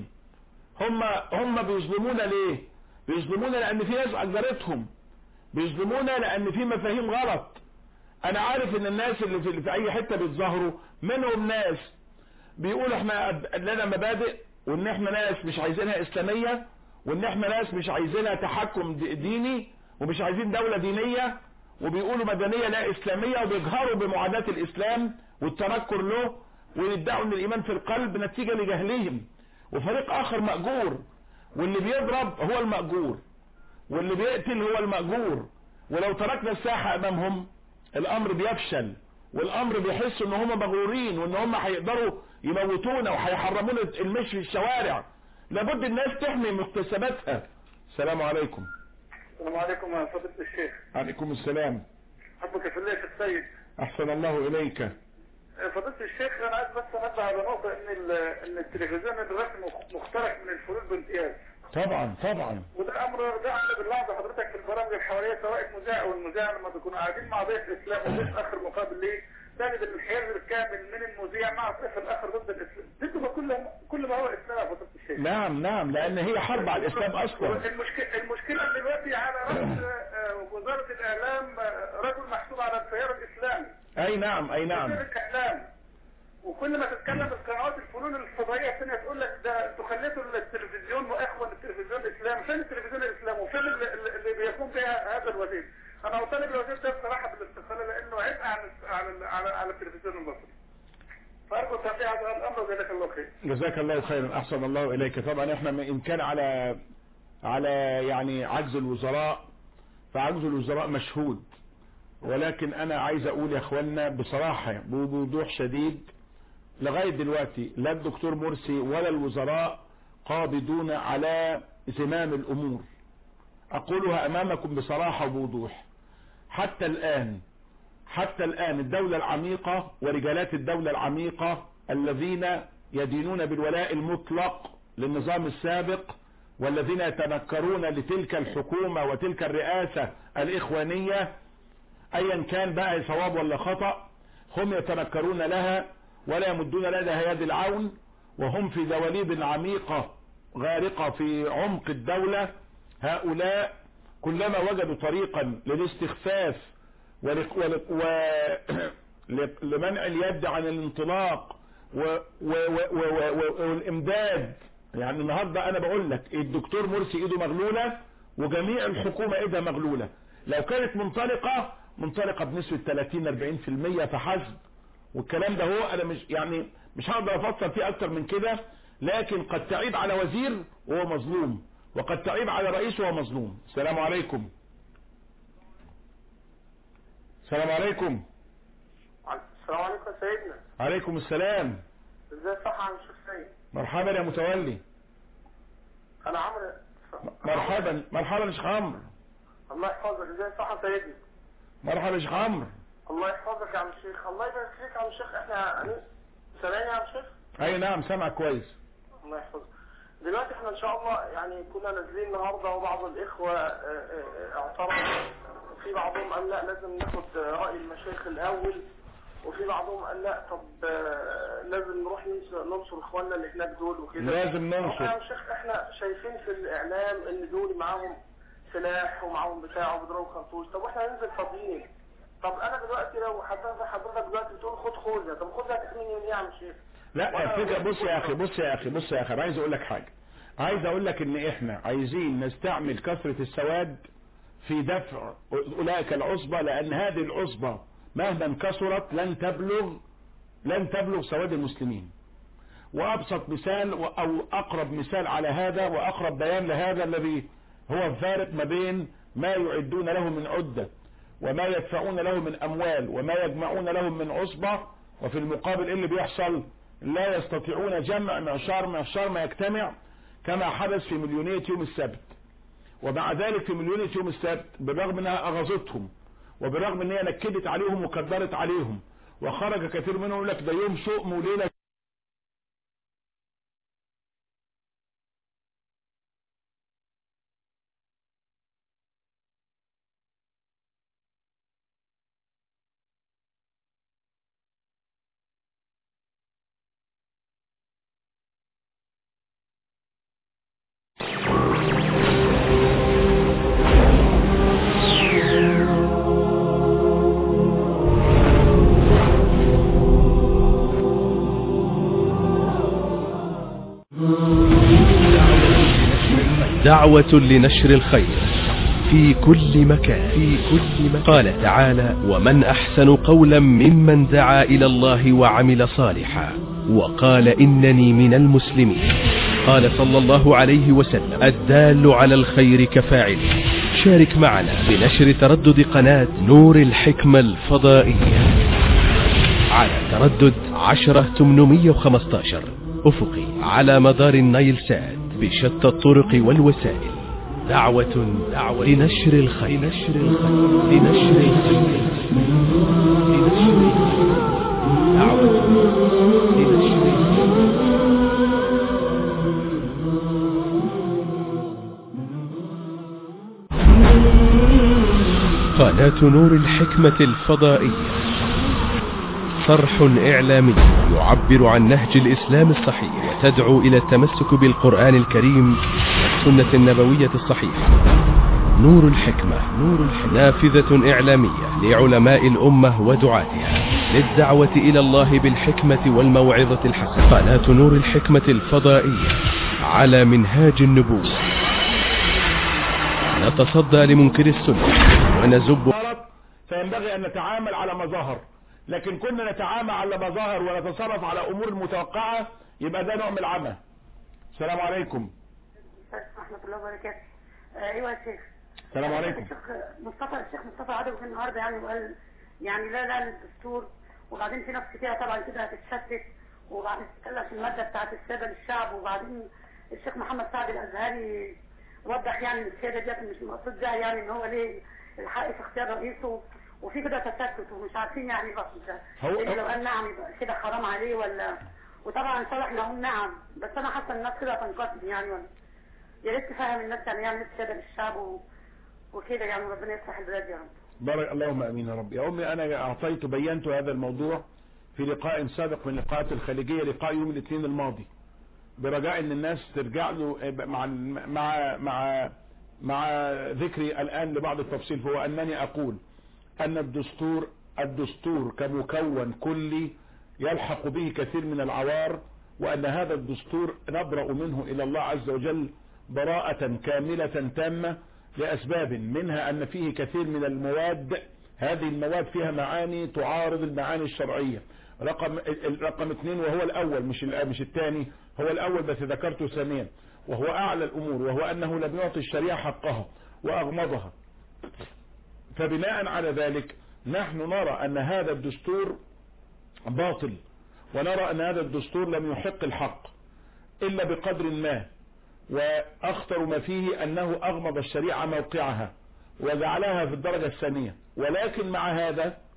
هم هم بيظلمونا ليه بيظلمونا لان في ناس اجبرتهم بيظلمونا لان في مفاهيم غلط انا عارف ان الناس اللي في, في اي حتة بيتظاهروا منهم ناس بيقولوا احنا قد- لنا مبادئ وان احنا ناس مش عايزينها اسلامية وان احنا ناس مش عايزينها تحكم د- ديني ومش عايزين دولة دينية وبيقولوا مدنية لا اسلامية وبيجهروا بمعاداة الاسلام والتنكر له ويدعوا ان الايمان في القلب نتيجة لجهلهم وفريق اخر مأجور واللي بيضرب هو المأجور واللي بيقتل هو المأجور ولو تركنا الساحة امامهم الامر بيفشل والامر بيحس ان هم مغرورين وان هم هيقدروا يموتونا وهيحرمونا المشي في الشوارع لابد الناس تحمي مكتسباتها السلام عليكم السلام عليكم يا فضيلة الشيخ عليكم السلام حبك في الله يا السيد احسن الله اليك فضيلة الشيخ انا عايز بس انبه على نقطة ان ال- ان التلفزيون الرسمي مخ- مخترق من الفلول بامتياز طبعا طبعا وده امر ده امر بنلاحظه حضرتك في البرامج الحواريه سواء المذيع او المذيع لما بيكونوا قاعدين مع ضيف الاسلام وضيف اخر مقابل ليه تجد الانحياز الكامل من المذيع مع الضيف الاخر ضد الاسلام ضد كل كل ما هو اسلام يا فضيله الشيخ نعم نعم لان هي حرب على الاسلام اصلا المشكله المشكله دلوقتي على راس آه، وزاره الاعلام آه، رجل محسوب على التيار الاسلامي اي نعم اي نعم وزير الاعلام وكل ما تتكلم القنوات الفنون الفضائيه الثانيه تقول لك ده انتوا خليتوا التلفزيون واخوه التلفزيون الاسلامي فين التلفزيون الاسلامي وفين اللي, اللي بيقوم بها هذا الوزير انا اطالب الوزير ده بصراحه بالاستقاله لانه عبء على على على, على التلفزيون المصري فارجو تنبيه هذا الامر وجزاك الله خير جزاك الله خيرا احسن الله اليك طبعا احنا ان كان على على يعني عجز الوزراء فعجز الوزراء مشهود ولكن انا عايز اقول يا اخوانا بصراحة بوضوح شديد لغاية دلوقتي لا الدكتور مرسي ولا الوزراء قابضون على زمام الامور اقولها امامكم بصراحة وبوضوح حتى الان حتى الآن الدولة العميقة ورجالات الدولة العميقة الذين يدينون بالولاء المطلق للنظام السابق والذين يتنكرون لتلك الحكومة وتلك الرئاسة الإخوانية أيا كان بقى صواب ولا خطأ هم يتنكرون لها ولا يمدون لها يد العون وهم في دواليب عميقة غارقة في عمق الدولة هؤلاء كلما وجدوا طريقا للاستخفاف ولق- ولق- و- لمنع اليد عن الانطلاق و- و- و- و- و- والامداد يعني النهاردة انا بقول لك الدكتور مرسي ايده مغلولة وجميع الحكومة ايدها مغلولة لو كانت منطلقة منطلقة بنسبة 30-40% فحسب والكلام ده هو انا مش يعني مش هقدر افصل فيه اكتر من كده لكن قد تعيب على وزير وهو مظلوم وقد تعيب على رئيس وهو مظلوم السلام عليكم السلام عليكم السلام عليكم يا سيدنا عليكم السلام ازاي صح عن الشيخ سيد مرحبا يا متولي انا عمرو مرحبا مرحبا يا شيخ عمرو الله يحفظك ازاي صح يا سيدنا مرحبا يا شيخ عمرو الله يحفظك يا عم الشيخ الله يبارك فيك يا عم الشيخ احنا سامعني يا عم الشيخ اي نعم سامع كويس الله يحفظك دلوقتي احنا ان شاء الله يعني كنا نازلين النهارده وبعض الاخوه اه، اه، اه، اعترضوا في بعضهم قال لا لازم ناخد راي المشايخ الاول وفي بعضهم قال لا طب اه، لازم نروح ننصر, ننصر اخواننا اللي هناك دول وكده لازم طب ننصر. يا عم الشيخ احنا شايفين في الاعلام ان دول معاهم سلاح ومعاهم بتاع وبيضربوا خرطوش طب واحنا هننزل فاضيين طب انا دلوقتي لو حضرتك حضرتك دلوقتي بتقول خد خوذه طب خوذه هتحميني من ايه يا عم الشيخ؟ لا الفكرة بص يا اخي بص يا اخي بص يا اخي انا عايز اقول لك حاجة عايز اقول لك ان احنا عايزين نستعمل كثرة السواد في دفع اولئك العصبة لان هذه العصبة مهما كثرت لن تبلغ لن تبلغ سواد المسلمين وابسط مثال و- او اقرب مثال على هذا واقرب بيان لهذا الذي هو الفارق ما بين ما يعدون له من عدة وما يدفعون له من اموال وما يجمعون لهم من عصبة وفي المقابل ايه اللي بيحصل لا يستطيعون جمع معشار معشار ما يجتمع كما حدث في مليونية يوم السبت ومع ذلك في مليونية يوم السبت بالرغم انها اغاظتهم وبالرغم ان هي نكدت عليهم وكدرت عليهم وخرج كثير منهم يقول لك ده يوم شؤم وليلة دعوة لنشر الخير في كل مكان في كل مكان قال تعالى ومن أحسن قولا ممن دعا إلى الله وعمل صالحا وقال إنني من المسلمين قال صلى الله عليه وسلم الدال على الخير كفاعله شارك معنا بنشر تردد قناة نور الحكمة الفضائية على تردد 10815 أفقي على مدار النيل سات بشتى الطرق والوسائل دعوة دعوة لنشر الخير لنشر الخير لنشر الخير لنشر الخير دعوة لنشر الخير قناة نور الحكمة الفضائية صرح إعلامي يعبر عن نهج الإسلام الصحيح وتدعو إلى التمسك بالقرآن الكريم والسنة النبوية الصحيحة نور الحكمة نور الحكمة نافذة إعلامية لعلماء الأمة ودعاتها للدعوة إلى الله بالحكمة والموعظة الحسنة قناة نور الحكمة الفضائية على منهاج النبوة نتصدى لمنكر السنة ونزب ظهرت فينبغي ان نتعامل على ما ظهر لكن كنا نتعامل على ما ظهر ونتصرف على امور متوقعة يبقى ده نوع من العمى السلام عليكم ورحمة الله وبركاته آه، ايوه يا شيخ السلام عليكم الشيخ مصطفى الشيخ مصطفى عدوي النهارده يعني وقال يعني لا لا للدستور وبعدين في ناس كتير طبعا كده هتتشتت وبعدين تتكلم في الماده بتاعت الساده للشعب وبعدين الشيخ محمد سعد الازهري وضح يعني ان السياده ديت مش المقصود بها يعني ان هو ليه الحق في اختيار رئيسه وفي كده تشتت ومش عارفين يعني بقى ده هو- إيه لو قال نعم يبقى كده حرام عليه ولا وطبعا صالح نقول نعم بس انا حاسه الناس كده تنقسم يعني ولا يا ريت تفهم الناس يعني يعني السياده للشعب و... وكده يعني ربنا يصلح البلاد يا رب بارك اللهم امين يا رب يا امي انا اعطيت بينت هذا الموضوع في لقاء سابق من لقاءات الخليجية لقاء يوم الاثنين الماضي برجاء ان الناس ترجع له مع مع مع مع ذكري الان لبعض التفصيل فهو انني اقول ان الدستور الدستور كمكون كلي يلحق به كثير من العوار وان هذا الدستور نبرأ منه الى الله عز وجل براءة كاملة تامة لاسباب منها ان فيه كثير من المواد هذه المواد فيها معاني تعارض المعاني الشرعية رقم رقم اثنين وهو الاول مش مش الثاني هو الاول بس ذكرته ثانيا وهو اعلى الامور وهو انه لم يعطي الشريعة حقها واغمضها فبناء على ذلك نحن نرى ان هذا الدستور باطل ونرى ان هذا الدستور لم يحق الحق الا بقدر ما واخطر ما فيه انه اغمض الشريعة موقعها وجعلها في الدرجة الثانية ولكن مع هذا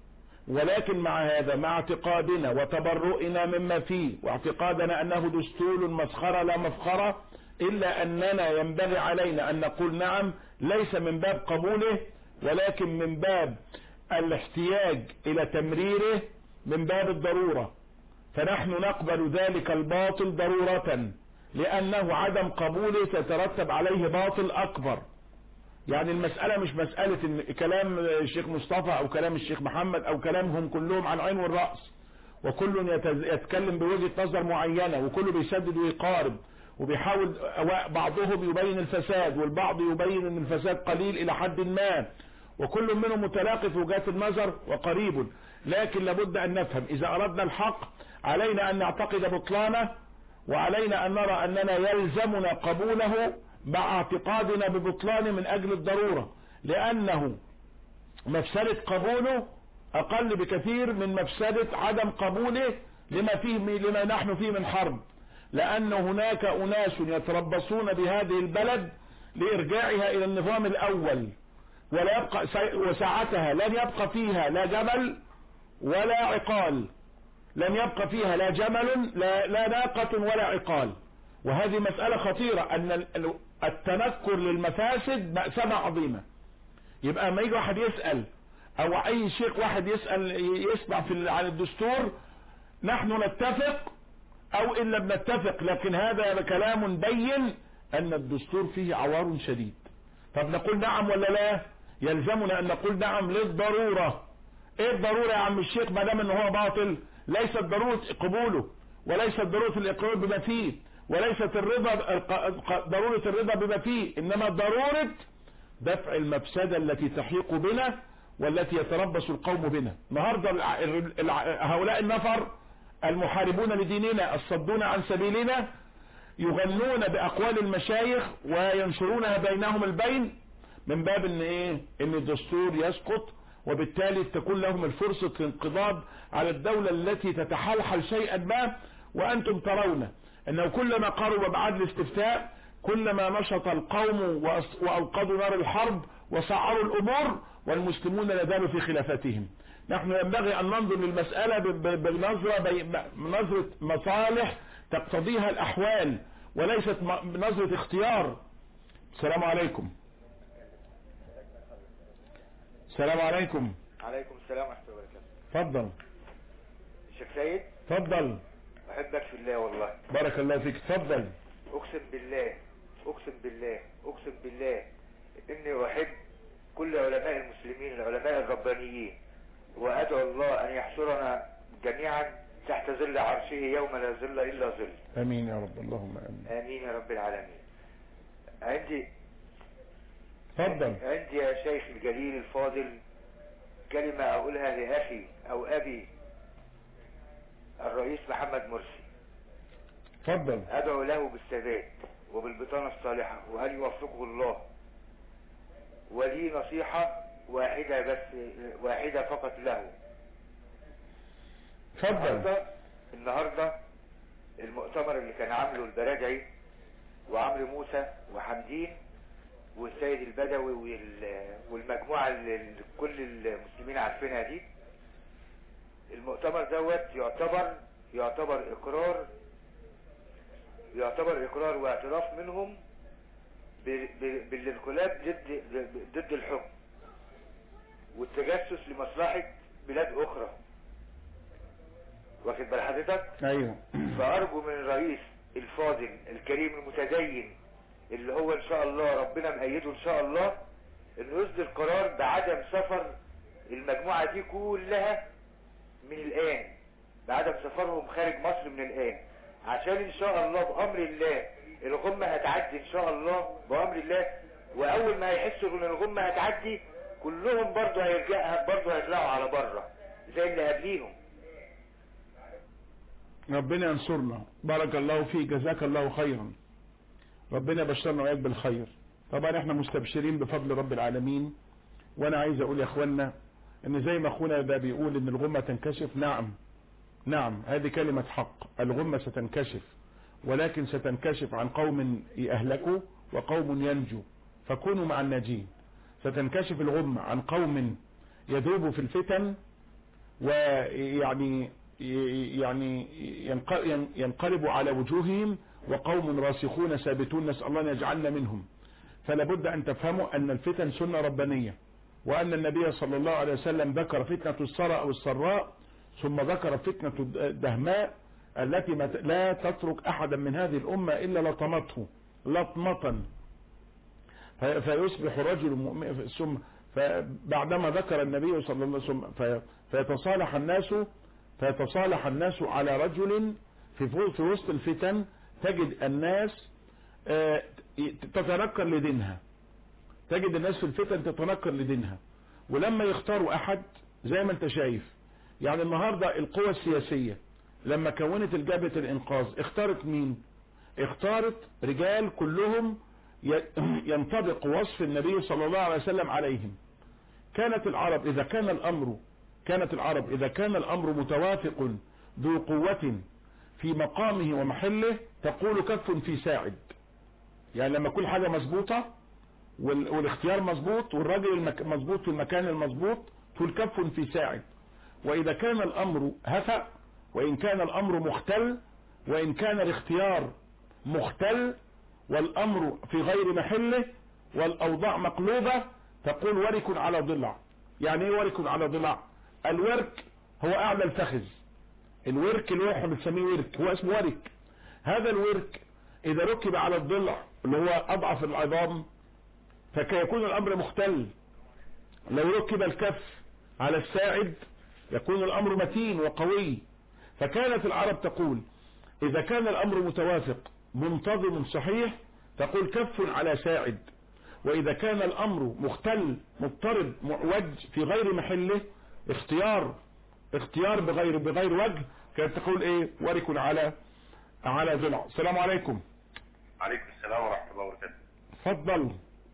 ولكن مع هذا مع اعتقادنا وتبرؤنا مما فيه واعتقادنا انه دستور مسخرة لا مفخرة الا اننا ينبغي علينا ان نقول نعم ليس من باب قبوله ولكن من باب الاحتياج الى تمريره من باب الضرورة فنحن نقبل ذلك الباطل ضرورة لانه عدم قبوله سيترتب عليه باطل اكبر يعني المسألة مش مسألة إن كلام الشيخ مصطفى او كلام الشيخ محمد او كلامهم كلهم عن عين والرأس وكل يتز- يتكلم بوجهة نظر معينة وكله بيسدد ويقارب وبيحاول أوا- بعضهم يبين الفساد والبعض يبين ان الفساد قليل الى حد ما وكل منهم متلاقي في وجهات النظر وقريب لكن لابد ان نفهم اذا اردنا الحق علينا ان نعتقد بطلانه وعلينا ان نرى اننا يلزمنا قبوله مع اعتقادنا ببطلانه من اجل الضرورة لانه مفسدة قبوله اقل بكثير من مفسدة عدم قبوله لما فيه لما نحن فيه من حرب لان هناك اناس يتربصون بهذه البلد لارجاعها الى النظام الاول ولا يبقى وساعتها لن يبقى فيها لا جبل ولا عقال لن يبقى فيها لا جمل لا, لا ناقة ولا عقال وهذه مسألة خطيرة ان ال- التنكر للمفاسد مأسمة عظيمة يبقى ما يجي واحد يسأل او اي شيخ واحد يسأل يسمع في ال- عن الدستور نحن نتفق او ان لم نتفق لكن هذا كلام بين ان الدستور فيه عوار شديد طب نقول نعم ولا لا يلزمنا ان نقول نعم للضرورة ايه الضرورة يا عم الشيخ ما دام ان هو باطل ليست ضرورة قبوله وليست ضرورة الاقرار بما فيه وليست الرضا الق- ضرورة الرضا بما فيه انما ضرورة دفع المفسدة التي تحيق بنا والتي يتربص القوم بنا النهاردة الع- الع- هؤلاء النفر المحاربون لديننا الصدون عن سبيلنا يغنون باقوال المشايخ وينشرونها بينهم البين من باب ان ايه ان الدستور يسقط وبالتالي تكون لهم الفرصة الانقضاض على الدولة التي تتحلحل شيئا ما وانتم ترون انه كلما قرب بعد الاستفتاء كلما نشط القوم وأص- واوقدوا نار الحرب وسعروا الامور والمسلمون لا زالوا في خلافتهم نحن ينبغي ان ننظر للمسألة ب- ب- بنظرة بي- بنظرة مصالح تقتضيها الاحوال وليست م- نظرة اختيار السلام عليكم السلام عليكم عليكم السلام ورحمة الله وبركاته تفضل الشيخ سيد تفضل أحبك في الله والله بارك الله فيك تفضل أقسم بالله أقسم بالله أقسم بالله إني أحب كل علماء المسلمين العلماء الربانيين وأدعو الله أن يحشرنا جميعا تحت ظل عرشه يوم لا ظل إلا ظل امين يا رب اللهم امين آمين يا رب العالمين عندي تفضل عندي يا شيخ الجليل الفاضل كلمة أقولها لأخي أو أبي الرئيس محمد مرسي تفضل أدعو له بالثبات وبالبطانة الصالحة وأن يوفقه الله ولي نصيحة واحدة بس واحدة فقط له تفضل النهاردة النهاردة المؤتمر اللي كان عامله البرادعي وعمرو موسى وحمدين والسيد البدوي وال- والمجموعة اللي اللي كل المسلمين عارفينها دي المؤتمر دوت يعتبر يعتبر اقرار يعتبر اقرار واعتراف منهم ب- ب- بالانقلاب ضد ضد الحكم والتجسس لمصلحة بلاد اخرى واخد بال حضرتك ايوه فارجو من الرئيس الفاضل الكريم المتدين اللي هو ان شاء الله ربنا مأيده ان شاء الله انه يصدر قرار بعدم سفر المجموعة دي كلها من الان بعدم سفرهم خارج مصر من الان عشان ان شاء الله بامر الله الغمة هتعدي ان شاء الله بامر الله واول ما هيحسوا ان الغمة هتعدي كلهم برضه هيرجع برضه هيطلعوا على بره زي اللي قبليهم ربنا ينصرنا بارك الله فيك جزاك الله خيرا ربنا بشرنا وإياك بالخير طبعا احنا مستبشرين بفضل رب العالمين وانا عايز اقول يا اخوانا ان زي ما اخونا ده بيقول ان الغمة تنكشف نعم نعم هذه كلمة حق الغمة ستنكشف ولكن ستنكشف عن قوم يهلكوا وقوم ينجو فكونوا مع الناجين ستنكشف الغمة عن قوم يذوبوا في الفتن ويعني يعني ينق- ينقلب على وجوههم وقوم راسخون ثابتون نسأل الله أن يجعلنا منهم فلا بد أن تفهموا أن الفتن سنة ربانية وأن النبي صلى الله عليه وسلم ذكر فتنة السراء والسراء ثم ذكر فتنة الدهماء التي ما ت- لا تترك أحدا من هذه الأمة إلا لطمته لطمة في- فيصبح رجل مؤمن ثم فبعدما ذكر النبي صلى الله عليه وسلم في- فيتصالح الناس فيتصالح الناس على رجل في فو- في وسط الفتن تجد الناس آه، تتنكر لدينها تجد الناس في الفتن تتنكر لدينها ولما يختاروا احد زي ما انت شايف يعني النهاردة القوى السياسية لما كونت الجبهة الانقاذ اختارت مين اختارت رجال كلهم ي- ينطبق وصف النبي صلى الله عليه وسلم عليهم كانت العرب اذا كان الامر كانت العرب اذا كان الامر متوافق ذو قوة في مقامه ومحله تقول كف في ساعد يعني لما كل حاجة مظبوطة وال- والاختيار مظبوط والراجل المك- مظبوط في المكان المظبوط تقول كف في ساعد واذا كان الامر هفأ وان كان الامر مختل وان كان الاختيار مختل والامر في غير محله والاوضاع مقلوبة تقول ورك على ضلع يعني ايه ورك على ضلع الورك هو اعلى الفخذ الورك اللي هو احنا بنسميه ورك هو اسمه ورك هذا الورك اذا ركب على الضلع اللي هو اضعف العظام فكيكون الامر مختل لو ركب الكف على الساعد يكون الامر متين وقوي فكانت العرب تقول اذا كان الامر متوافق منتظم صحيح تقول كف على ساعد واذا كان الامر مختل مضطرب معوج في غير محله اختيار اختيار بغير بغير وجه كانت تقول ايه ورك على على ضلع السلام عليكم عليكم السلام ورحمة الله وبركاته اتفضل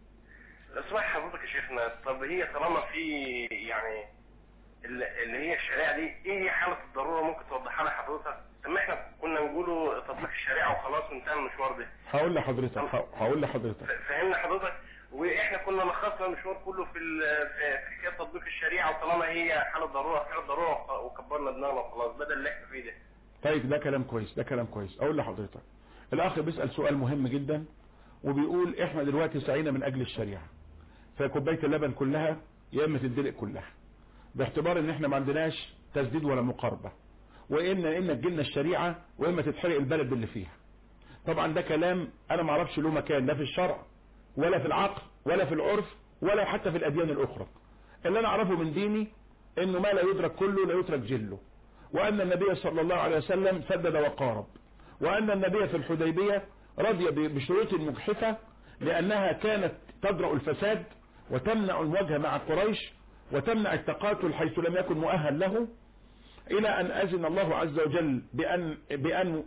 اسمع حضرتك يا شيخنا طب هي طالما في يعني ال- اللي هي الشريعة دي ايه هي حالة الضرورة ممكن توضحها لنا حضرتك طب ما احنا كنا نقوله تطبيق الشريعة وخلاص وانتهى المشوار ده هقول لحضرتك هقول لحضرتك ف- فهمنا حضرتك واحنا كنا لخصنا المشوار كله في ال- في في حكاية تطبيق الشريعة وطالما هي حالة ضرورة حالة ضرورة وكبرنا دماغنا وخلاص بدل اللي احنا فيه ده طيب ده كلام كويس ده كلام كويس اقول لحضرتك الاخ بيسأل سؤال مهم جدا وبيقول احنا دلوقتي سعينا من اجل الشريعة فكوبايه اللبن كلها يا اما تدلق كلها باعتبار ان احنا ما عندناش تسديد ولا مقاربة وان ان تجيلنا الشريعة واما تتحرق البلد باللي فيها طبعا ده كلام انا ما اعرفش له مكان لا في الشرع ولا في العقل ولا في العرف ولا حتى في الاديان الاخرى اللي انا اعرفه من ديني انه ما لا يدرك كله لا يترك جله وان النبي صلى الله عليه وسلم سدد وقارب وان النبي في الحديبية رضي ب- بشروط مجحفة لانها كانت تدرأ الفساد وتمنع الوجه مع قريش وتمنع التقاتل حيث لم يكن مؤهل له الى ان اذن الله عز وجل بان, بأن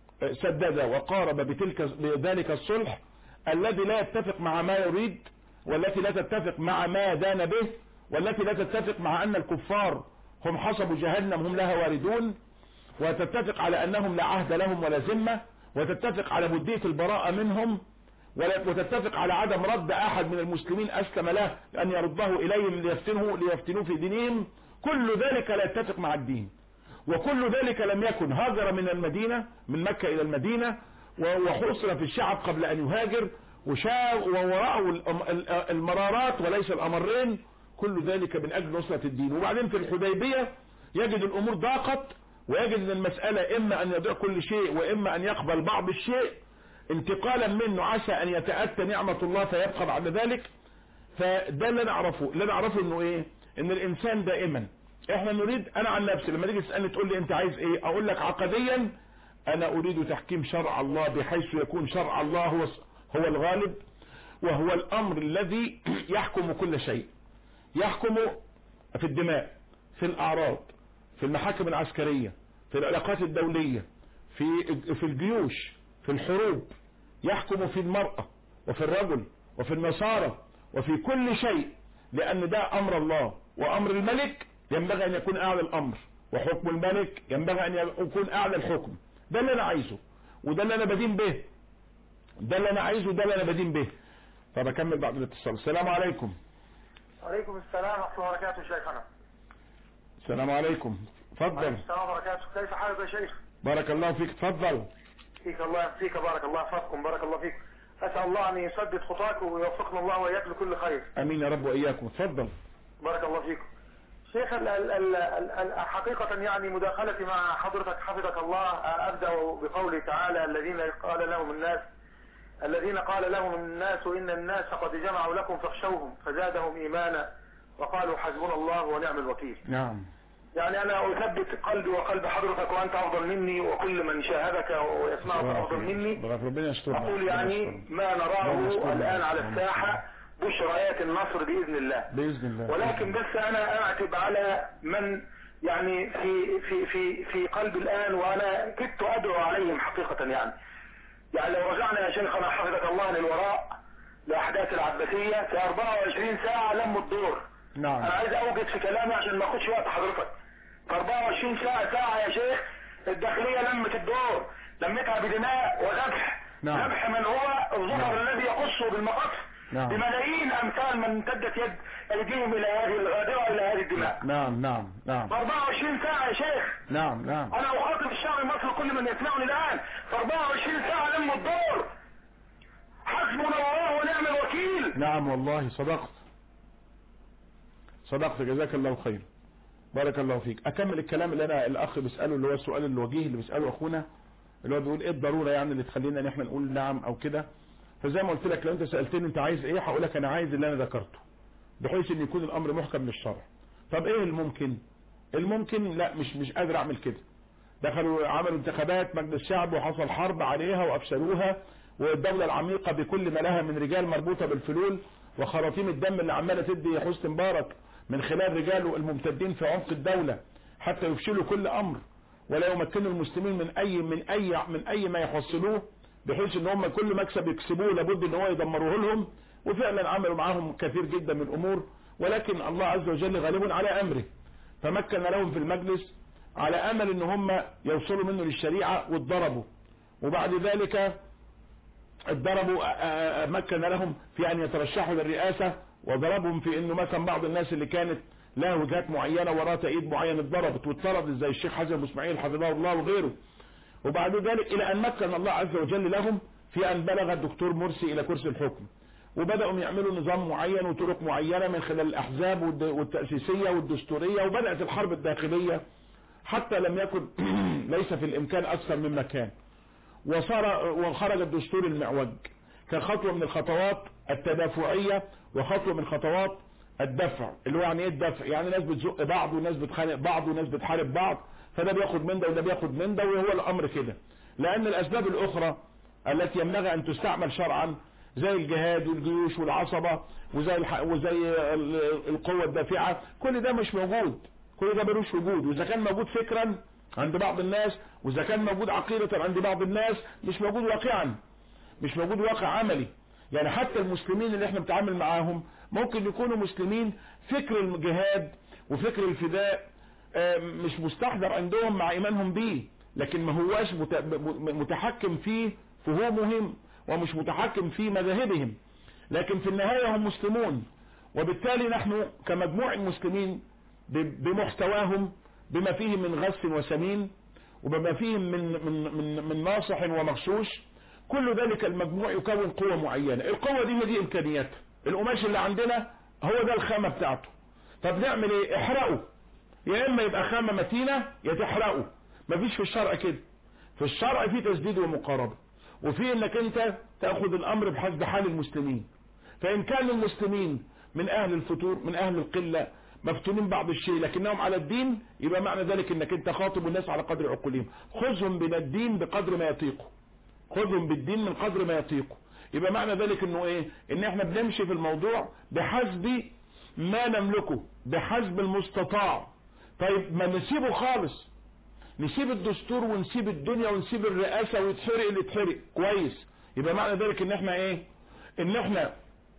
سدد وقارب بتلك بذلك الصلح الذي لا يتفق مع ما يريد والتي لا تتفق مع ما دان به والتي لا تتفق مع ان الكفار هم حسب جهنم هم لها واردون وتتفق على انهم لا عهد لهم ولا ذمة وتتفق على مدية البراءة منهم ولا- وتتفق على عدم رد احد من المسلمين اسلم له ان يرده اليهم ليفتنه ليفتنوه في دينهم كل ذلك لا يتفق مع الدين وكل ذلك لم يكن هاجر من المدينة من مكة الى المدينة و- وحصر في الشعب قبل ان يهاجر وشاء ورأوا الأم- ال- المرارات وليس الامرين كل ذلك من اجل نصرة الدين وبعدين في الحديبية يجد الامور ضاقت ويجد ان المسألة اما ان يدع كل شيء واما ان يقبل بعض الشيء انتقالا منه عسى ان يتأتى نعمة الله فيبقى بعد ذلك فده اللي نعرفه اللي نعرفه انه ايه ان الانسان دائما احنا نريد انا عن نفسي لما تيجي تسألني تقول لي انت عايز ايه اقول لك عقديا انا اريد تحكيم شرع الله بحيث يكون شرع الله هو هو الغالب وهو الامر الذي يحكم كل شيء يحكم في الدماء في الاعراض في المحاكم العسكرية في العلاقات الدولية في في الجيوش في الحروب يحكم في المرأة وفي الرجل وفي النصارى وفي كل شيء لأن ده أمر الله وأمر الملك ينبغي أن يكون أعلى الأمر وحكم الملك ينبغي أن يكون أعلى الحكم ده اللي أنا عايزه وده اللي أنا بدين به ده اللي أنا عايزه ده اللي أنا بدين به طب أكمل بعد الاتصال السلام عليكم وعليكم السلام ورحمة الله وبركاته شيخنا السلام عليكم اتفضل السلام وبركاته كيف حالك يا شيخ بارك الله فيك اتفضل فيك الله فيك بارك الله يحفظكم بارك الله فيك اسال الله ان يسدد خطاك ويوفقنا الله واياك لكل خير امين يا رب واياكم اتفضل بارك الله فيكم شيخ ال ال ال ال ال حقيقة يعني مداخلتي مع حضرتك حفظك الله أبدأ بقوله تعالى الذين قال لهم الناس الذين قال لهم الناس إن الناس قد جمعوا لكم فاخشوهم فزادهم إيمانا وقالوا حسبنا الله ونعم الوكيل نعم يعني أنا أثبت قلبي وقلب حضرتك وأنت أفضل مني وكل من شاهدك ويسمعك أفضل مني بارك ربنا يسترنا أقول يعني ما ربنا نراه يسترنا. الآن على الساحة بشريات النصر بإذن الله باذن الله ولكن بس انا اعتب على من يعني في في في في قلبي الان وانا كدت ادعو عليهم حقيقة يعني يعني لو رجعنا يا شيخنا حفظك الله للوراء لاحداث العباسية في 24 ساعة لموا الدور نعم انا عايز اوجد في كلامي عشان ما اخدش وقت حضرتك في 24 ساعة ساعة يا شيخ الداخلية لمت الدور لمتها بدماء وذبح نعم. ذبح من هو الظفر نعم. الذي يقصه بالمقص نعم. بملايين امثال من امتدت يد ايديهم الى هذه الغادرة الى هذه الدماء نعم نعم نعم في 24 ساعة يا شيخ نعم نعم انا اخاطب الشعب المصري كل من يسمعني الان في 24 ساعة لموا الدور حسبنا الله ونعم الوكيل نعم والله صدقت صدقت جزاك الله خير بارك الله فيك اكمل الكلام اللي انا الاخ بيساله اللي هو السؤال الوجيه اللي بيساله اخونا اللي هو بيقول ايه الضروره يعني اللي تخلينا ان احنا نقول نعم او كده فزي ما قلت لك لو انت سالتني انت عايز ايه هقول لك انا عايز اللي انا ذكرته بحيث ان يكون الامر محكم للشرع طب ايه الممكن الممكن لا مش مش قادر اعمل كده دخلوا عملوا انتخابات مجلس الشعب وحصل حرب عليها وافشلوها والدولة العميقة بكل ما لها من رجال مربوطة بالفلول وخراطيم الدم اللي عمالة تدي حسن مبارك من خلال رجاله الممتدين في عمق الدولة حتى يفشلوا كل امر ولا يمكنوا المسلمين من اي من اي من اي ما يحصلوه بحيث ان هم كل مكسب يكسبوه لابد ان هو يدمروه لهم وفعلا عملوا معاهم كثير جدا من الامور ولكن الله عز وجل غالب على امره فمكن لهم في المجلس على امل ان هم يوصلوا منه للشريعة واتضربوا وبعد ذلك اتضربوا آه، آه، مكن لهم في ان يترشحوا للرئاسة وضربهم في انه مثلا بعض الناس اللي كانت لها وجهات معينة وراها تأييد معين اتضربت واتطردت زي الشيخ حسن ابو اسماعيل حفظه الله وغيره وبعد ذلك الى ان مكن الله عز وجل لهم في ان بلغ الدكتور مرسي الى كرسي الحكم وبدأوا يعملوا نظام معين وطرق معينة من خلال الاحزاب والد- والتأسيسية والدستورية وبدأت الحرب الداخلية حتى لم يكن ليس في الامكان اكثر مما كان وصار وخرج الدستور المعوج كخطوة من الخطوات التدافعية وخطوة من خطوات الدفع اللي هو يعني ايه الدفع يعني ناس بتزق بعض وناس بتخانق بعض وناس بتحارب بعض فده بياخد من ده وده بياخد من ده وهو الامر كده لان الاسباب الاخرى التي ينبغي ان تستعمل شرعا زي الجهاد والجيوش والعصبة وزي الح... وزي ال- القوة الدافعة كل ده مش موجود كل ده ملوش وجود واذا كان موجود فكرا عند بعض الناس واذا كان موجود عقيدة عند بعض الناس مش موجود واقعا مش موجود واقع عملي يعني حتى المسلمين اللي احنا بنتعامل معاهم ممكن يكونوا مسلمين فكر الجهاد وفكر الفداء آه، مش مستحضر عندهم مع ايمانهم بيه لكن ما هواش مت- م- متحكم فيه فهمهم ومش متحكم في مذاهبهم لكن في النهاية هم مسلمون وبالتالي نحن كمجموع المسلمين ب- بمحتواهم بما فيه من غث وسمين وبما فيه من من من من ناصح ومغشوش كل ذلك المجموع يكون قوة معينة القوة دي هي دي امكانياتها القماش اللي عندنا هو ده الخامة بتاعته طب نعمل ايه احرقه يا اما يبقى خامة متينة يا تحرقه مفيش في الشرع كده في الشرع في تسديد ومقاربة وفي انك انت تاخذ الامر بحسب حال المسلمين فان كان المسلمين من اهل الفتور من اهل القلة مفتونين بعض الشيء لكنهم على الدين يبقى معنى ذلك انك انت خاطب الناس على قدر عقولهم خذهم من الدين بقدر ما يطيقوا خذهم بالدين من قدر ما يطيقوا يبقى معنى ذلك انه ايه ان احنا بنمشي في الموضوع بحسب ما نملكه بحسب المستطاع طيب ما نسيبه خالص نسيب الدستور ونسيب الدنيا ونسيب الرئاسة ويتحرق اللي يتحرق كويس يبقى معنى ذلك ان احنا ايه ان احنا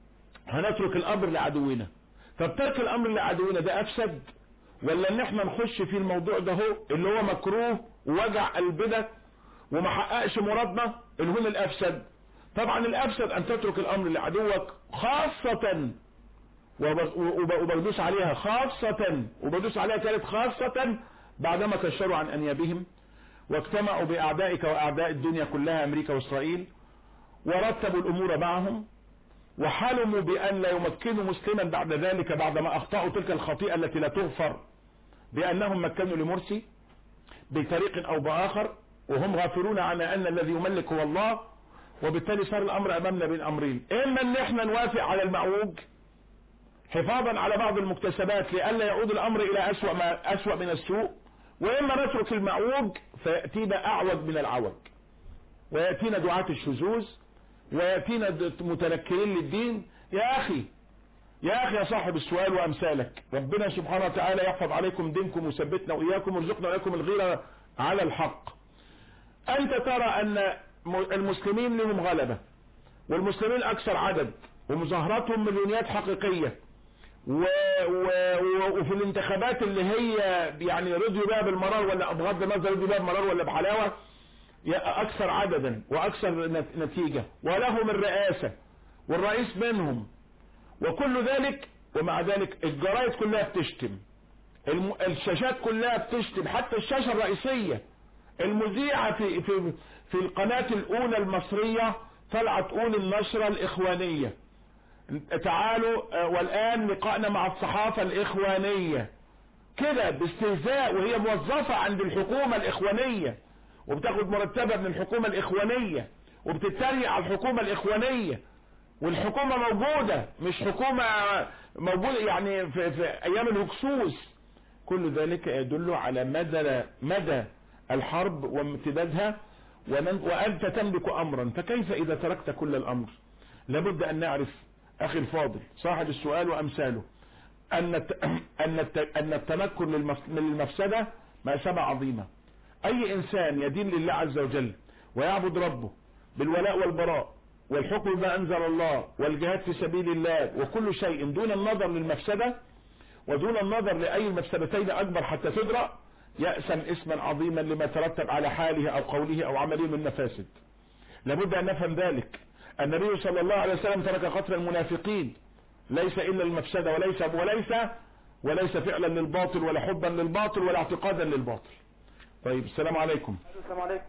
هنترك الامر لعدونا طب ترك الامر لعدونا ده افسد ولا ان احنا نخش في الموضوع ده هو اللي هو مكروه ووجع قلبنا وما حققش مرادنا اللي هو الافسد طبعا الافسد ان تترك الامر لعدوك خاصة وب- وب- وبدوس عليها خاصة وبدوس عليها ثالث خاصة بعدما كشروا عن أنيابهم واجتمعوا بأعدائك وأعداء الدنيا كلها أمريكا وإسرائيل ورتبوا الأمور معهم وحلموا بأن لا يمكنوا مسلما بعد ذلك بعدما أخطأوا تلك الخطيئة التي لا تغفر بأنهم مكنوا لمرسي بطريق أو بآخر وهم غافلون عن أن الذي يملك هو الله وبالتالي صار الأمر أمامنا بين أمرين إما أن احنا نوافق على المعوج حفاظا على بعض المكتسبات لئلا يعود الأمر إلى أسوأ, ما أسوأ من السوء وإما نترك المعوج فيأتينا أعوج من العوج ويأتينا دعاة الشذوذ ويأتينا د- متنكرين للدين يا أخي يا أخي يا صاحب السؤال وأمثالك ربنا سبحانه وتعالى يحفظ عليكم دينكم ويثبتنا وإياكم ويرزقنا وإياكم الغيرة على الحق أنت ترى أن م- المسلمين لهم غلبة والمسلمين أكثر عدد ومظاهراتهم مليونيات حقيقية و... و... و... وفي الانتخابات اللي هي يعني رضيوا بها بالمرار ولا بغض النظر رضيوا بها بالمرار ولا بحلاوة يا- أكثر عددا وأكثر نت- نتيجة ولهم الرئاسة والرئيس منهم وكل ذلك ومع ذلك الجرائد كلها بتشتم الم... الشاشات كلها بتشتم حتى الشاشة الرئيسية المذيعة في في في القناة الأولى المصرية طلعت تقول النشرة الإخوانية تعالوا آه، والآن لقائنا مع الصحافة الإخوانية كده باستهزاء وهي موظفة عند الحكومة الإخوانية وبتاخد مرتبة من الحكومة الإخوانية وبتتريق على الحكومة الإخوانية والحكومة موجودة مش حكومة موجودة يعني في, في أيام الهكسوس كل ذلك يدل على مدى مدى الحرب وامتدادها ومن وأنت تملك أمرا فكيف إذا تركت كل الأمر لابد أن نعرف أخي الفاضل صاحب السؤال وأمثاله أن الت- أن الت- أن التنكر للمف- من المفسدة مأسبة عظيمة أي إنسان يدين لله عز وجل ويعبد ربه بالولاء والبراء والحكم بما أنزل الله والجهاد في سبيل الله وكل شيء دون النظر للمفسدة ودون النظر لأي المفسدتين أكبر حتى تدرأ يأسم اسما عظيما لما ترتب على حاله أو قوله أو عمله من مفاسد لابد أن نفهم ذلك النبي صلى الله عليه وسلم ترك قتل المنافقين ليس إلا المفسدة وليس وليس وليس فعلا للباطل ولا حبا للباطل ولا اعتقادا للباطل طيب السلام عليكم السلام عليكم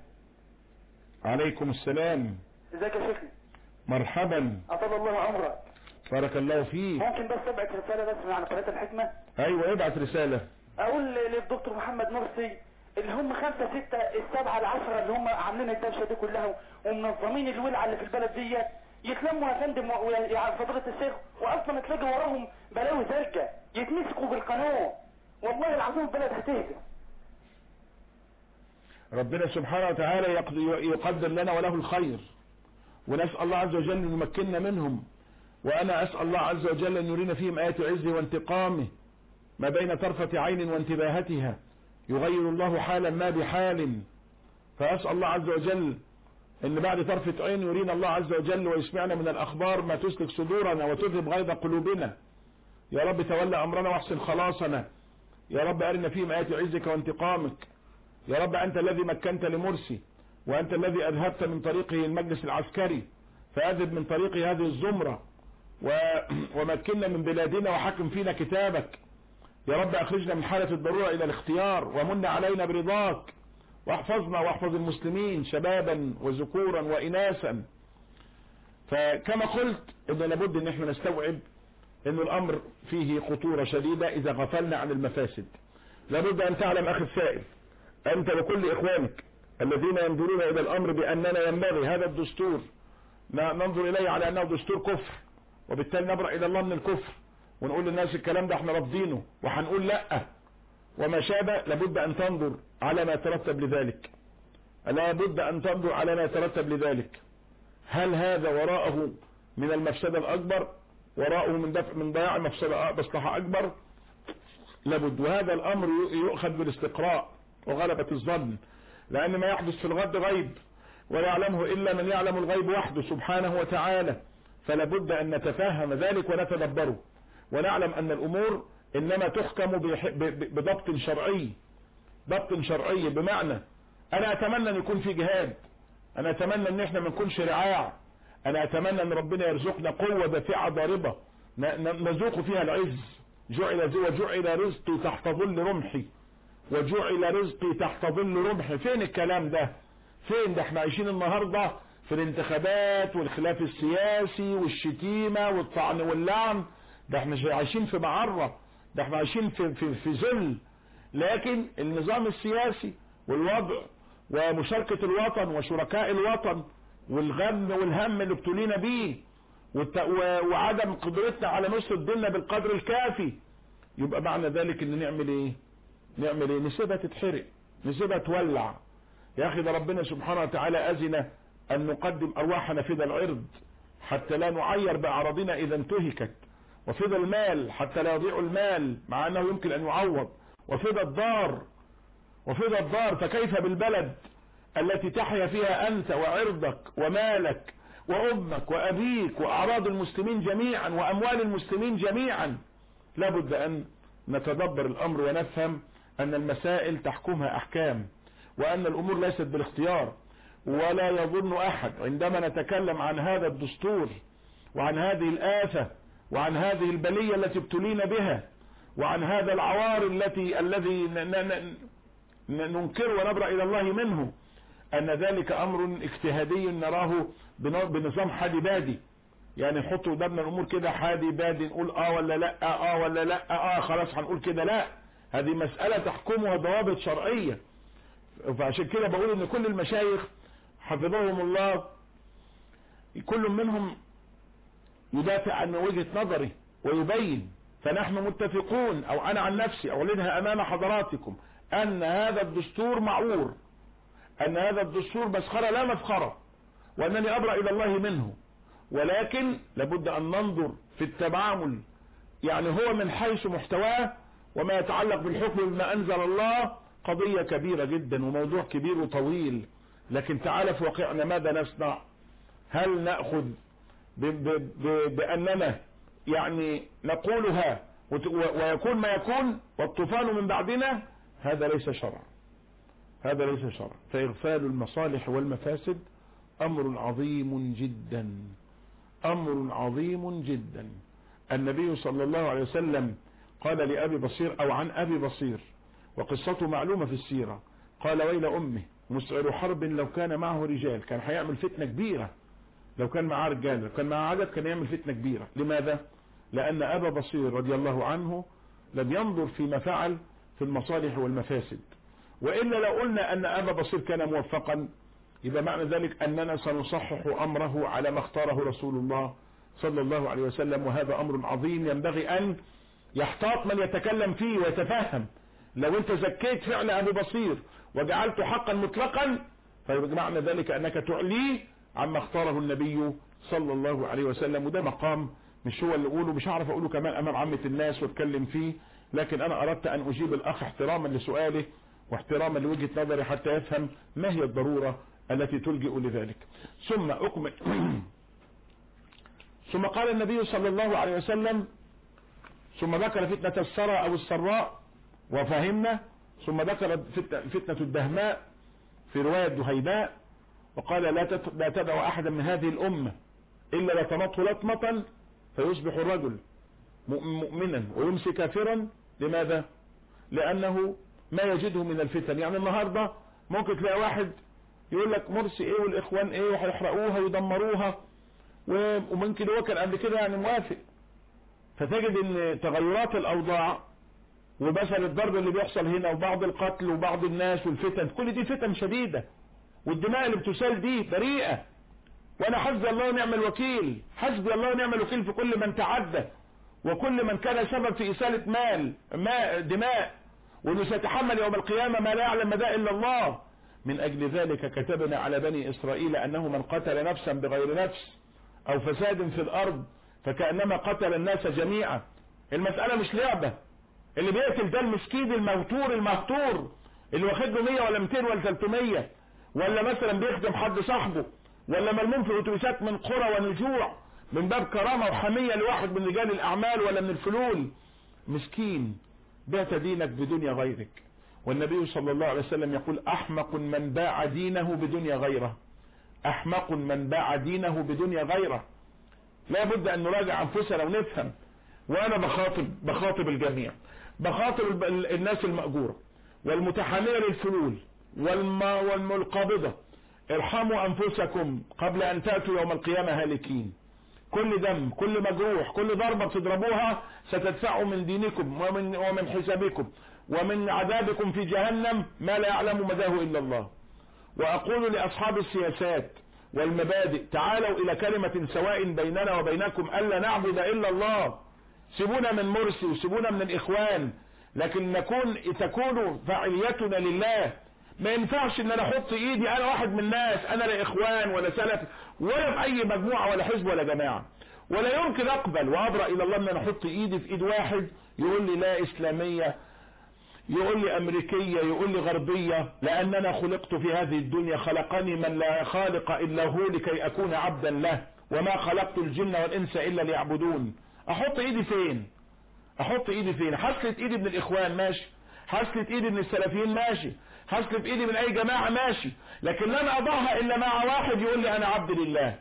عليكم السلام ازيك يا شيخنا مرحبا اطال الله عمرك بارك الله فيك ممكن بس ابعت رساله بس من على قناه الحكمه ايوه ابعت رسالة اقول للدكتور محمد مرسي اللي هم خمسة ستة السبعة العشرة اللي هم عاملين الدوشة دي كلها ومنظمين الولعة اللي في البلد دي يتلموا يا فندم و- ويعني فضيلة الشيخ واصلا تلاقي وراهم بلاوي زرقاء يتمسكوا بالقانون والله العظيم البلد هتهدى ربنا سبحانه وتعالى يقد- يقدر لنا وله الخير ونسأل الله عز وجل أن يمكننا منهم وأنا أسأل الله عز وجل أن يرينا فيهم آيات عزه وانتقامه ما بين طرفة عين وانتباهتها يغير الله حالا ما بحال فأسأل الله عز وجل أن بعد طرفة عين يرينا الله عز وجل ويسمعنا من الأخبار ما تسلك صدورنا وتذهب غيظ قلوبنا يا رب تولى أمرنا واحسن خلاصنا يا رب أرنا فيهم آيات عزك وانتقامك يا رب أنت الذي مكنت لمرسي وأنت الذي أذهبت من طريقه المجلس العسكري فأذهب من طريقه هذه الزمرة و... ومكنا من بلادنا وحكم فينا كتابك يا رب أخرجنا من حالة الضرورة إلى الاختيار ومن علينا برضاك واحفظنا واحفظ المسلمين شبابا وذكورا وإناثا فكما قلت إن لابد أن احنا نستوعب أن الأمر فيه خطورة شديدة إذا غفلنا عن المفاسد لابد أن تعلم أخي السائل أنت وكل إخوانك الذين ينظرون إلى الأمر بأننا ينبغي هذا الدستور ننظر إليه على أنه دستور كفر وبالتالي نبرأ إلى الله من الكفر ونقول للناس الكلام ده احنا رافضينه وهنقول لا وما شابه لابد أن تنظر على ما يترتب لذلك لابد أن تنظر على ما يترتب لذلك هل هذا وراءه من المفسدة الأكبر وراءه من دفع من ضياع مفسدة مصلحة أكبر لابد وهذا الأمر يؤخذ بالاستقراء وغلبة الظن لأن ما يحدث في الغد غيب ولا يعلمه إلا من يعلم الغيب وحده سبحانه وتعالى فلا بد أن نتفهم ذلك ونتدبره ونعلم أن الأمور إنما تحكم بضبط شرعي ضبط شرعي بمعنى أنا أتمنى أن يكون في جهاد أنا أتمنى أن إحنا ما نكونش رعاع أنا أتمنى أن ربنا يرزقنا قوة دافعة ضاربة ن- ن- نذوق فيها العز جعل وجعل رزقي تحت ظل رمحي وجعل رزقي تحت ظل رمحي فين الكلام ده فين ده احنا عايشين النهاردة في الانتخابات والخلاف السياسي والشتيمة والطعن واللعن ده احنا مش عايشين في معرة ده احنا عايشين في, في, في ذل لكن النظام السياسي والوضع ومشاركة الوطن وشركاء الوطن والغم والهم اللي ابتلينا بيه والت- و- وعدم قدرتنا على نصر ديننا بالقدر الكافي يبقى معنى ذلك ان نعمل ايه نعمل ايه نسيبها تتحرق نسيبها تولع يا اخي ده ربنا سبحانه وتعالى اذن ان نقدم ارواحنا فدى العرض حتى لا نعير باعراضنا اذا انتهكت وفدى المال حتى لا يضيع المال مع انه يمكن ان يعوض وفدى الدار وفدى الدار فكيف بالبلد التي تحيا فيها انت وعرضك ومالك وامك وابيك واعراض المسلمين جميعا واموال المسلمين جميعا لابد ان نتدبر الامر ونفهم ان المسائل تحكمها احكام وان الامور ليست بالاختيار ولا يظن احد عندما نتكلم عن هذا الدستور وعن هذه الآفة وعن هذه البلية التي ابتلينا بها وعن هذا العوار التي الذي ن- ن- ن- ن- ننكر ونبرأ إلى الله منه أن ذلك أمر اجتهادي نراه بن- بنظام حادي بادي يعني نحط قدامنا الأمور كده حادي بادي نقول آه ولا لا آه ولا لا آه خلاص هنقول كده لا هذه مسألة تحكمها ضوابط شرعية فعشان كده بقول ان كل المشايخ حفظهم الله كل منهم يدافع عن وجهة نظره ويبين فنحن متفقون او انا عن نفسي اعلنها امام حضراتكم ان هذا الدستور معور ان هذا الدستور مسخرة لا مسخرة وانني ابرأ الى الله منه ولكن لابد ان ننظر في التعامل يعني هو من حيث محتواه وما يتعلق بالحكم بما انزل الله قضية كبيرة جدا وموضوع كبير وطويل لكن تعال في واقعنا ماذا نصنع هل نأخذ ب ب ب بأننا يعني نقولها وت- و- ويكون ما يكون والطوفان من بعدنا هذا ليس شرع هذا ليس شرع فإغفال المصالح والمفاسد أمر عظيم جدا أمر عظيم جدا النبي صلى الله عليه وسلم قال لأبي بصير أو عن أبي بصير وقصته معلومة في السيرة قال ويل أمه مسعر حرب لو كان معه رجال كان هيعمل فتنة كبيرة لو كان معاه رجال لو كان معاه عدد كان يعمل فتنة كبيرة لماذا لأن أبا بصير رضي الله عنه لم ينظر فيما فعل في المصالح والمفاسد وإلا لو قلنا أن أبا بصير كان موفقا يبقى معنى ذلك أننا سنصحح أمره على ما اختاره رسول الله صلى الله عليه وسلم وهذا أمر عظيم ينبغي أن يحتاط من يتكلم فيه ويتفهم لو انت زكيت فعل ابي بصير وجعلته حقا مطلقا فمعنى ذلك انك تعليه عما اختاره النبي صلى الله عليه وسلم وده مقام مش هو اللي اقوله مش هعرف اقوله كمان امام عامة الناس واتكلم فيه لكن انا اردت ان اجيب الاخ احتراما لسؤاله واحتراما لوجهة نظري حتى يفهم ما هي الضرورة التي تلجئ لذلك ثم اكمل ثم قال النبي صلى الله عليه وسلم ثم ذكر فتنة السرى او السراء وفهمنا ثم ذكر فتنة, فتنة الدهماء في رواية دهيباء وقال لا تت- لا تدع احدا من هذه الامة الا لتمطه لطمة فيصبح الرجل مؤ- مؤمنا ويمسي كافرا لماذا لانه ما يجده من الفتن يعني النهاردة ممكن تلاقي واحد يقول لك مرسي ايه والاخوان ايه وهيحرقوها ويدمروها و- وممكن هو كان قبل كده يعني موافق فتجد ان تغيرات الاوضاع ومثلا الضرب اللي بيحصل هنا وبعض القتل وبعض الناس والفتن كل دي فتن شديدة والدماء اللي بتسال دي بريئة وانا حسبي الله ونعم الوكيل حسبي الله ونعم الوكيل في كل من تعدى وكل من كان سبب في إسالة مال ما دماء وانه سيتحمل يوم القيامة ما لا يعلم مدى إلا الله من أجل ذلك كتبنا على بني إسرائيل أنه من قتل نفسا بغير نفس أو فساد في الأرض فكأنما قتل الناس جميعا المسألة مش لعبة اللي بيقتل ده المسكين الموتور المهتور اللي واخد له 100 ولا 200 ولا 300 ولا مثلا بيخدم حد صاحبه ولا ملموم في اتوبيسات من قرى ونجوع من باب كرامة وحمية لواحد من رجال الاعمال ولا من الفلول مسكين بعت دينك بدنيا غيرك والنبي صلى الله عليه وسلم يقول احمق من باع دينه بدنيا غيره احمق من باع دينه بدنيا غيره لا بد ان نراجع انفسنا ونفهم وانا بخاطب بخاطب الجميع بخاطب الب- الناس المأجورة والمتحملة للفلول والم والملقبضة ارحموا انفسكم قبل ان تأتوا يوم القيامة هالكين كل دم كل مجروح كل ضربة تضربوها ستدفعوا من دينكم ومن, ومن حسابكم ومن عذابكم في جهنم ما لا يعلم مداه الا الله واقول لاصحاب السياسات والمبادئ تعالوا الى كلمة سواء بيننا وبينكم الا نعبد الا الله سيبونا من مرسي وسيبونا من الاخوان لكن نكون تكون فاعليتنا لله ما ينفعش ان انا احط ايدي انا واحد من الناس انا لا اخوان ولا سلف ولا في اي مجموعة ولا حزب ولا جماعة ولا يمكن اقبل وابرأ الى الله ان انا احط ايدي في ايد واحد يقول لي لا اسلامية يقول لي امريكية يقول لي غربية لان انا خلقت في هذه الدنيا خلقني من لا خالق الا هو لكي اكون عبدا له وما خلقت الجن والانس الا ليعبدون احط ايدي فين احط ايدي فين حسلة ايدي من الاخوان ماشي حسلة ايدي من السلفيين ماشي حسلة ايدي من اي جماعة ماشي لكن لن اضعها الا مع واحد يقول لي انا عبد لله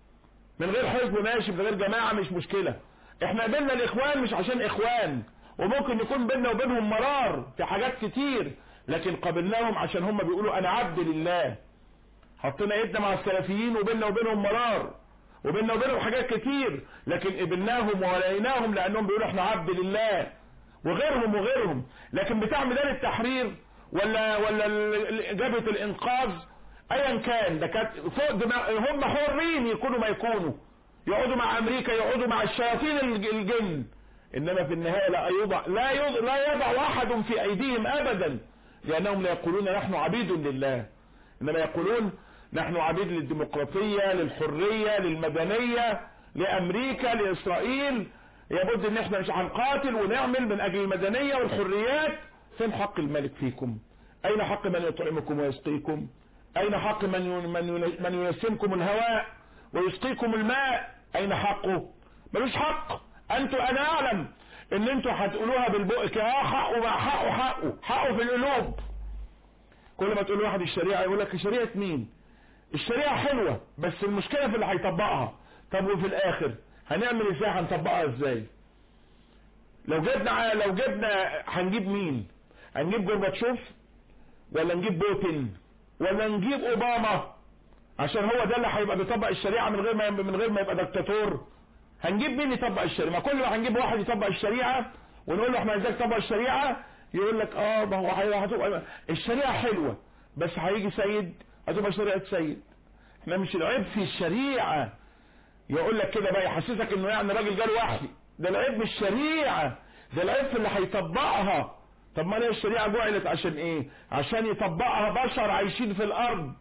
من غير حزب ماشي من غير جماعة مش مشكلة احنا قبلنا الاخوان مش عشان اخوان وممكن يكون بيننا وبينهم مرار في حاجات كتير لكن قبلناهم عشان هم بيقولوا انا عبد لله حطينا ايدنا مع السلفيين وبيننا وبينهم مرار وبيننا وبينهم حاجات كتير لكن قبلناهم ووليناهم لانهم بيقولوا احنا عبد لله وغيرهم وغيرهم لكن بتاع ميدان التحرير ولا ولا ال- ال- جبهة الانقاذ ايا كان ده كانت فوق دماغ هم حرين يكونوا ما يكونوا يقعدوا مع امريكا يقعدوا مع الشياطين الج- الجن انما في النهاية لا يوضع لا يوضع, لا يضع احد في ايديهم ابدا لانهم لا يقولون نحن عبيد لله انما يقولون نحن عبيد للديمقراطية للحرية للمدنية لامريكا لاسرائيل يبد ان احنا مش هنقاتل ونعمل من اجل المدنية والحريات فين حق الملك فيكم اين حق من يطعمكم ويسقيكم اين حق من ين- من ين- من ينسمكم الهواء ويسقيكم الماء اين حقه ملوش حق انتوا انا اعلم ان انتوا هتقولوها بالبق كده اه حقه بقى حقه حقه حقه في القلوب كل ما تقول واحد الشريعة يقول لك شريعة مين الشريعة حلوة بس المشكلة في اللي هيطبقها طب وفي الاخر هنعمل ازاي هنطبقها ازاي لو جبنا لو جبنا هنجيب مين هنجيب جورباتشوف ولا نجيب بوتين ولا نجيب اوباما عشان هو ده اللي هيبقى بيطبق الشريعة من غير ما من غير ما يبقى دكتاتور هنجيب مين يطبق الشريعة ما كل ما هنجيب واحد يطبق الشريعة ونقول له احنا عايزك تطبق الشريعة يقول لك اه ما هو هي- هتبقى الشريعة حلوة بس هيجي سيد هتبقى شريعة سيد احنا مش العيب في الشريعة يقول لك كده بقى يحسسك انه يعني راجل جاله وحي ده العيب مش الشريعة ده العيب في اللي هيطبقها طب ما هي الشريعة جعلت عشان ايه عشان يطبقها بشر عايشين في الارض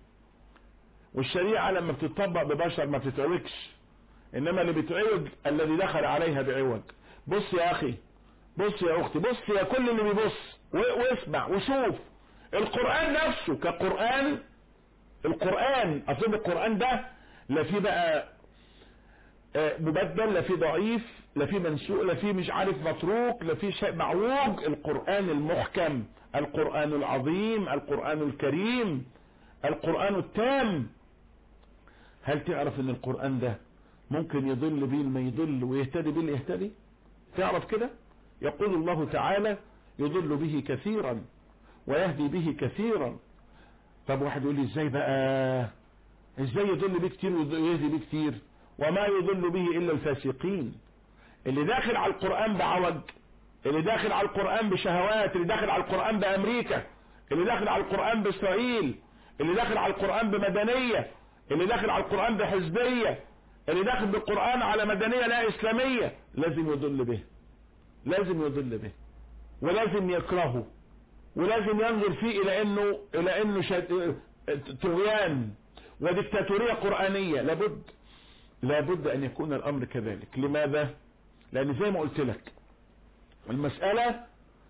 والشريعة لما بتطبق ببشر ما بتتعوجش انما اللي بتعوج الذي دخل عليها بعوج بص يا اخي بص يا اختي بص يا كل اللي بيبص و- واسمع وشوف القرآن نفسه كقرآن القرآن اصل القرآن ده لا فيه بقى آه، مبدل لا فيه ضعيف لا فيه منسوق لا فيه مش عارف متروك لا فيه شيء معوج القرآن المحكم القرآن العظيم القرآن الكريم القرآن التام هل تعرف ان القرآن ده ممكن يضل بيه ما يضل ويهتدي بيه اللي يهتدي تعرف كده يقول الله تعالى يضل به كثيرا ويهدي به كثيرا طب واحد يقول لي ازاي بقى ازاي يضل بيه كتير ويهدي بيه كتير وما يضل به الا الفاسقين اللي داخل على القرآن بعوج اللي داخل على القرآن بشهوات اللي داخل على القرآن بامريكا اللي داخل على القرآن باسرائيل اللي داخل على القرآن بمدنية اللي داخل على القرآن بحزبية اللي داخل بالقرآن على مدنية لا اسلامية لازم يضل به لازم يضل به ولازم يكرهه ولازم ينظر فيه الى انه الى انه شد... طغيان وديكتاتورية قرآنية لابد لابد ان يكون الامر كذلك لماذا لان زي ما قلت لك المسألة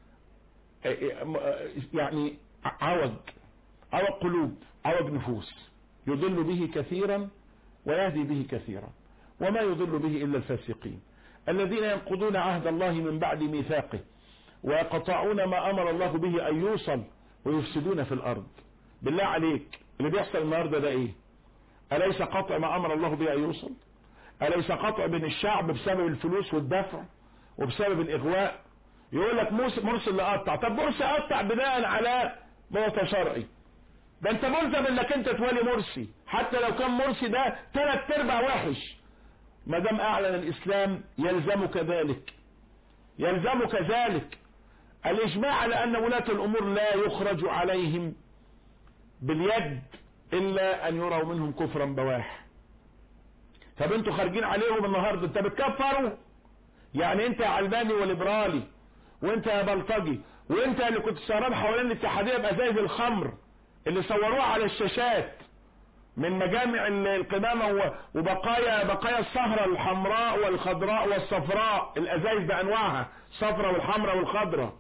يعني عوج عوج قلوب عوج نفوس يضل به كثيرا ويهدي به كثيرا وما يضل به الا الفاسقين الذين ينقضون عهد الله من بعد ميثاقه ويقطعون ما امر الله به ان يوصل ويفسدون في الارض بالله عليك اللي بيحصل النهارده ده ايه اليس قطع ما امر الله به ان يوصل اليس قطع بين الشعب بسبب الفلوس والدفع وبسبب الاغواء يقول لك موسى مرسي اللي قطع طب مرسي قطع بناء على موطن شرعي ده انت ملزم انك انت تولي مرسي حتى لو كان مرسي ده ثلاث ارباع وحش ما دام اعلن الاسلام يلزمك ذلك يلزمك ذلك الاجماع على ان ولاة الامور لا يخرج عليهم باليد الا ان يروا منهم كفرا بواح طب انتوا خارجين عليهم النهارده انت بتكفروا يعني انت يا علماني وليبرالي وانت يا بلطجي وانت اللي كنت سهران حوالين الاتحاديه بازايز الخمر اللي صوروها على الشاشات من مجامع القمامة وبقايا بقايا الصهرة الحمراء والخضراء والصفراء الازايز بانواعها صفراء والحمراء والخضراء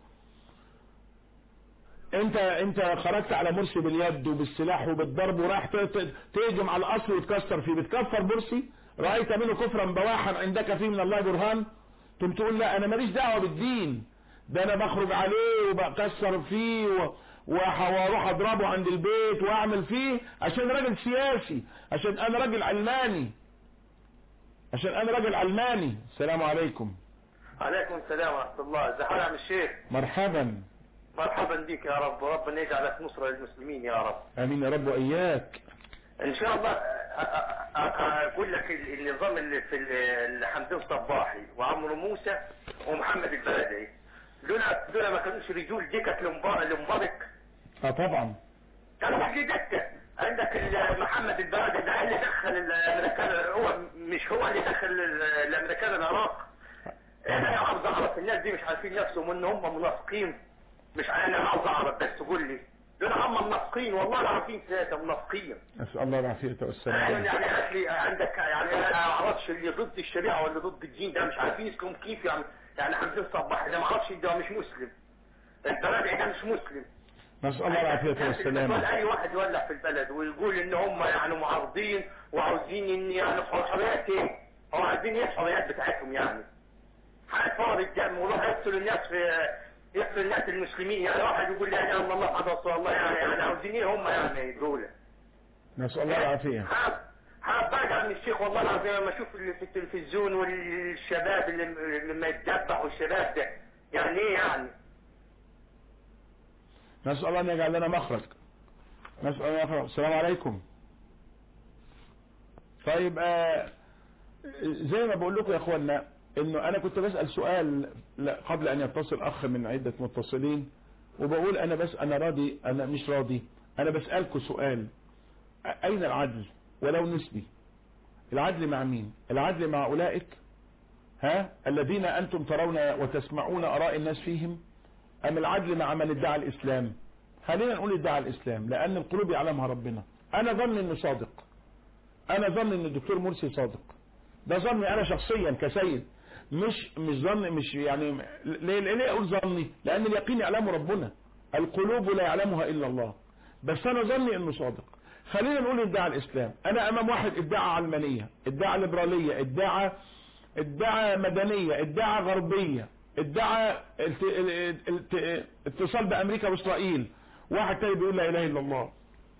انت انت خرجت على مرسي باليد وبالسلاح وبالضرب ورايح تهجم على الاصل وتكسر فيه بتكفر مرسي رايت منه كفرا بواحا عندك فيه من الله برهان ثم تقول لا انا ماليش دعوه بالدين ده انا بخرج عليه وبكسر فيه و... واروح اضربه عند البيت واعمل فيه عشان راجل سياسي عشان انا راجل علماني عشان انا راجل علماني السلام عليكم عليكم السلام ورحمة الله ازي حالك يا عم الشيخ مرحبا مرحبا بك يا رب وربنا يجعلك نصرة للمسلمين يا رب امين يا رب واياك ان شاء الله أ- أ- أ- اقول لك ال- النظام اللي في ال- حمدين صباحي وعمرو موسى ومحمد البلدي دول دول ما كانوش رجول دي كانت لمبا- لمبارك اه طبعا كانوا واحد دكة عندك ال- محمد البلدي ده اللي دخل الامريكان هو مش هو اللي دخل ال- الامريكان العراق انا عاوز اعرف الناس دي مش عارفين نفسهم ان هم منافقين مش انا عاوز اعرف بس تقول لي دول هم منافقين والله العظيم ثلاثه منافقين نسال الله العافيه يعني والسلام يعني اخلي عندك يعني انا ما اعرفش اللي ضد الشريعه ولا ضد الدين ده مش عارفين اسمهم كيف يعني يعني حمدين صباح ده ما اعرفش ده مش مسلم البلد ده مش مسلم نسال الله العافيه والسلام اي واحد يولع في البلد ويقول ان هم يعني معارضين وعاوزين ان يعني حريات ايه هم عايزين ايه الحريات بتاعتهم يعني هيفرض الدم ويروح يقتل الناس في يقتل الناس المسلمين يعني واحد يقول لا اله الا الله محمد رسول الله يعني يعني عاوزين ايه هم يعني دول نسال الله العافيه حاب حاب برجع من الشيخ والله العظيم لما اشوف اللي في التلفزيون والشباب اللي لما يتذبح والشباب ده يعني ايه يعني نسال الله ان يجعل لنا مخرج نسال الله مخرج السلام عليكم طيب آه زي ما بقول لكم يا اخوانا انه انا كنت بسال سؤال لا- قبل ان يتصل اخ من عده متصلين وبقول انا بس انا راضي انا مش راضي انا بسالكم سؤال أ- اين العدل ولو نسبي العدل مع مين العدل مع اولئك ها الذين انتم ترون وتسمعون اراء الناس فيهم ام العدل مع من ادعى الاسلام خلينا نقول ادعى الاسلام لان القلوب يعلمها ربنا انا ظن انه صادق انا ظن ان الدكتور مرسي صادق ده ظني انا شخصيا كسيد مش مش ظن مش يعني ليه ليه اقول ظني لان اليقين يعلمه ربنا القلوب لا يعلمها الا الله بس انا ظني انه صادق خلينا نقول ادعى الاسلام انا امام واحد ادعى علمانيه ادعى ليبراليه ادعى ادعى مدنيه ادعى غربيه ادعى الت- ال- الت- اتصال بامريكا واسرائيل واحد تاني بيقول لا اله الا الله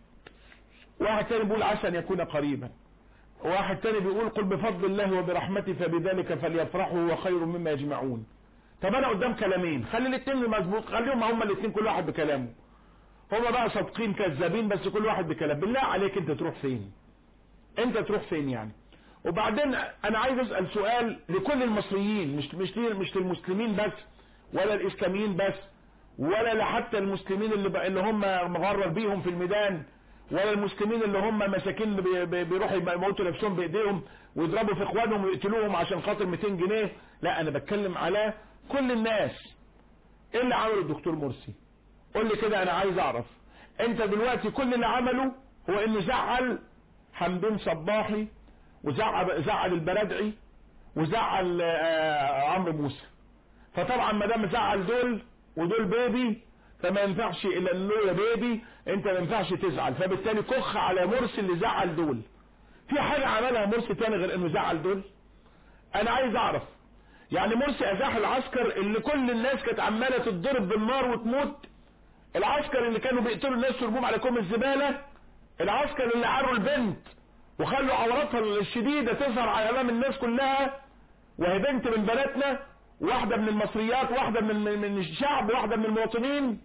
واحد تاني بيقول عسى ان يكون قريبا واحد تاني بيقول قل بفضل الله وبرحمته فبذلك فليفرحوا هو خير مما يجمعون طب انا قدام كلامين خلي الاثنين مظبوط خليهم هما الاثنين كل واحد بكلامه هما بقى صادقين كذابين بس كل واحد بكلام بالله عليك انت تروح فين انت تروح فين يعني وبعدين انا عايز اسال سؤال لكل المصريين مش مش لي- مش للمسلمين بس ولا الاسلاميين بس ولا لحتى المسلمين اللي بقى اللي هم مغرر بيهم في الميدان ولا المسلمين اللي هم مساكين بي- بي- بيروحوا يموتوا نفسهم بايديهم ويضربوا في اخوانهم ويقتلوهم عشان خاطر 200 جنيه لا انا بتكلم على كل الناس ايه اللي عمله الدكتور مرسي قول لي كده انا عايز اعرف انت دلوقتي كل اللي عمله هو انه زعل حمدين صباحي وزعل زعل البرادعي وزعل آه، عمرو موسى فطبعا ما دام زعل دول ودول بيبي فما ينفعش الا انه يا بيبي انت ما ينفعش تزعل فبالتالي كخ على مرسي اللي زعل دول في حاجة عملها مرسي تاني غير انه زعل دول انا عايز اعرف يعني مرسي ازاح العسكر اللي كل الناس كانت عمالة تتضرب بالنار وتموت العسكر اللي كانوا بيقتلوا الناس ويرموهم على كوم الزبالة العسكر اللي عروا البنت وخلوا عوراتها الشديدة تظهر على امام الناس كلها وهي بنت من بناتنا واحدة من المصريات واحدة من من الشعب واحدة من المواطنين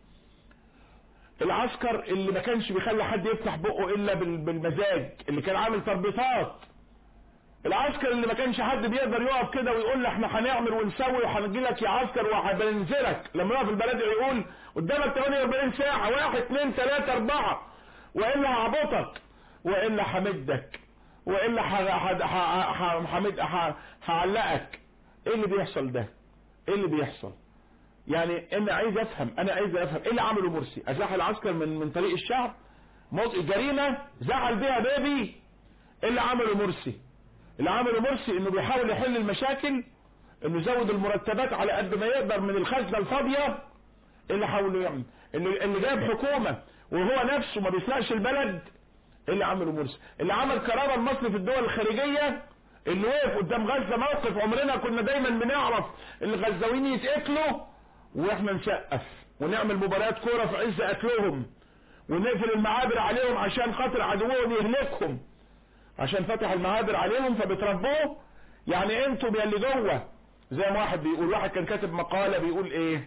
العسكر اللي ما كانش بيخلي حد يفتح بقه الا بال- بالمزاج اللي كان عامل تربيطات العسكر اللي ما كانش حد بيقدر يقف كده ويقول له احنا هنعمل ونسوي وهنجي لك يا عسكر وهننزلك لما يقف البلد يقول قدامك 48 ساعة واحد اثنين ثلاثة اربعة والا هعبطك والا همدك والا ح- ح- ح- ح- همد ح- هعلقك ايه اللي بيحصل ده ايه اللي بيحصل يعني انا عايز افهم انا عايز افهم ايه اللي عمله مرسي ازاح العسكر من من طريق الشعب موضع جريمة زعل بيها بيبي ايه اللي عمله مرسي اللي عمله مرسي انه بيحاول يحل المشاكل انه يزود المرتبات على قد ما يقدر من الخزنة الفاضية إيه اللي حاول يعمل اللي, اللي جاب حكومة وهو نفسه ما بيسرقش البلد إيه اللي عمله مرسي اللي عمل كرامة المصري في الدول الخارجية اللي وقف قدام غزة موقف عمرنا كنا دايما بنعرف ان الغزاويين يتقتلوا واحنا نسقف ونعمل مباريات كورة في عز قتلهم ونقفل المعابر عليهم عشان خاطر عدوهم يهلكهم عشان فتح المعابر عليهم فبتربوه يعني انتوا يا اللي جوه زي ما واحد بيقول واحد كان كاتب مقالة بيقول ايه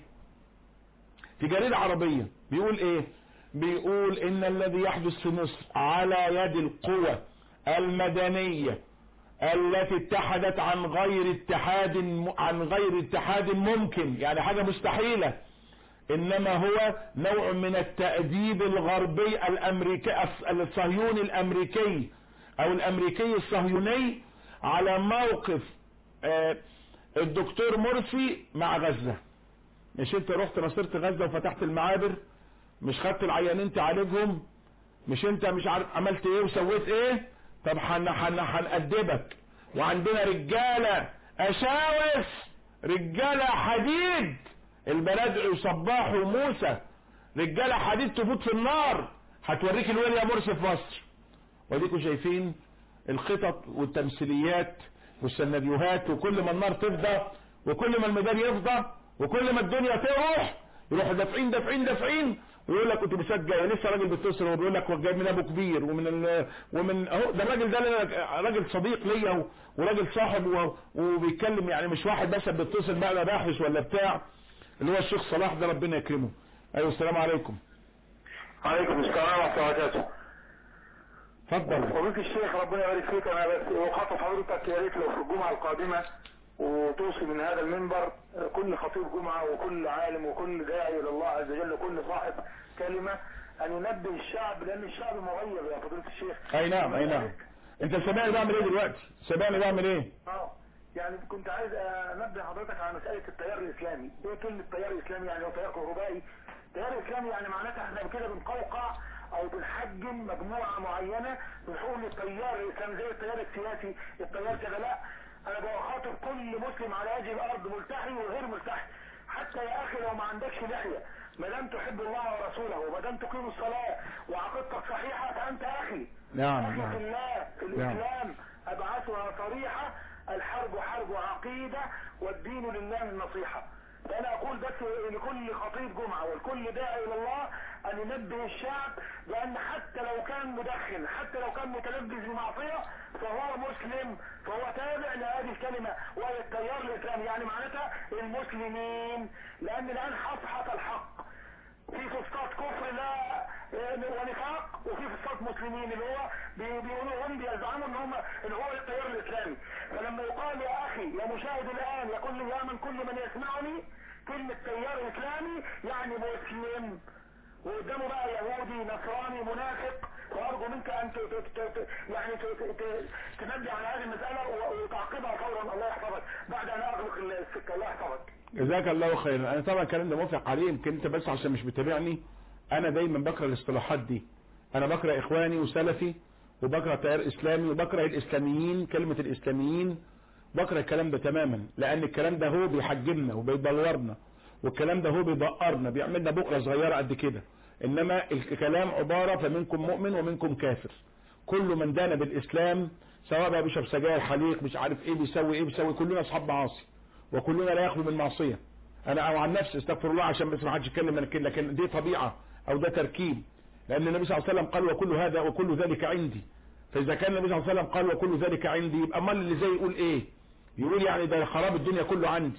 في جريدة عربية بيقول ايه بيقول ان الذي يحدث في مصر على يد القوى المدنية التي اتحدت عن غير اتحاد عن غير اتحاد ممكن يعني حاجة مستحيلة انما هو نوع من التأديب الغربي الامريكي الصهيوني الامريكي او الامريكي الصهيوني على موقف آه الدكتور مرسي مع غزة مش انت رحت نصرت غزة وفتحت المعابر مش خدت العيانين تعالجهم مش انت مش عارف عملت ايه وسويت ايه طب حن حن هنأدبك وعندنا رجالة اشاوس رجالة حديد البلد صباح وموسى رجالة حديد تفوت في النار هتوريك الويل يا مرسي في مصر وديكم شايفين الخطط والتمثيليات والسيناريوهات وكل ما النار تفضى وكل ما الميدان يفضى وكل ما الدنيا تروح يروحوا دافعين دافعين دافعين ويقول لك كنت مسجل لسه راجل بيتصل وبيقول لك جاي من ابو كبير ومن ال... ومن اهو ده الراجل ده راجل صديق ليا وراجل صاحب و... وبيتكلم يعني مش واحد بس بيتصل بقى لا باحث ولا بتاع اللي هو الشيخ صلاح ده ربنا يكرمه ايوه السلام عليكم عليكم السلام ورحمه الله وبركاته اتفضل وبك الشيخ ربنا يبارك فيك انا بس وخاطب حضرتك يا ريت لو في الجمعه القادمه وتوصي من هذا المنبر كل خطيب جمعه وكل عالم وكل داعي الى الله عز وجل وكل صاحب كلمه ان ينبه الشعب لان الشعب مغيب يا فضيله الشيخ اي نعم اي نعم انت سامعني بعمل ايه دلوقتي سامعني بعمل ايه اه يعني كنت عايز انبه حضرتك على مساله التيار الاسلامي ايه كلمه تيار اسلامي يعني هو تيار كهربائي تيار اسلامي يعني معناتها احنا كده بنقوقع او بنحجم مجموعة معينة بنقول التيار الاسلامي زي التيار السياسي التيار كده لا انا بخاطب كل مسلم على هذه الارض ملتحي وغير ملتحي حتى يا اخي لو ما عندكش لحية ما دام تحب الله ورسوله وما دام تقيم الصلاة وعقيدتك صحيحة فانت اخي نعم اخي نعم في الله في الاسلام ابعثها صريحة الحرب حرب عقيدة والدين لله النصيحة فانا اقول بس لكل خطيب جمعة ولكل داعي الى الله ان ينبه الشعب بان حتى لو كان مدخن حتى لو كان متلبس بمعصية فهو مسلم فهو تابع لهذه الكلمة وهي التيار الاسلامي يعني معناتها المسلمين لان الان حصحة الحق في فسطاط كفر لا ونفاق وفي فسطاط مسلمين اللي هو بيقولوا هم بيزعموا ان هم ان هو التيار الاسلامي فلما يقال يا اخي يا مشاهد الان يا كل يا من كل من يسمعني كلمة تيار اسلامي يعني مسلم وقدامه بقى يهودي نصراني منافق وارجو منك ان ت ت ت يعني تنبه على هذه المسألة وتعقبها فورا الله يحفظك بعد ان اغلق السكة الله يحفظك جزاك الله خيرا انا طبعا الكلام ده موافق عليه يمكن انت بس عشان مش بتابعني انا دايما بقرا الاصطلاحات دي انا بقرا اخواني وسلفي وبقرا تيار اسلامي وبقرا الاسلاميين كلمة الاسلاميين بقرا الكلام ده تماما لان الكلام ده هو بيحجمنا وبيدورنا والكلام ده هو بيدقرنا بيعملنا بقرة صغيرة قد كده انما الكلام عبارة فمنكم مؤمن ومنكم كافر كل من دان بالاسلام سواء بقى بيشرب سجاير حليق مش عارف ايه بيسوي ايه بيسوي كلنا اصحاب معاصي وكلنا لا يخلو من معصية انا او عن نفسي استغفر الله عشان بس ما حدش يتكلم لكن لكن دي طبيعة او ده تركيب لان النبي صلى الله عليه وسلم قال وكل هذا وكل ذلك عندي فاذا كان النبي صلى الله عليه وسلم قال وكل ذلك عندي يبقى امال اللي زي يقول ايه يقول يعني ده خراب الدنيا كله عندي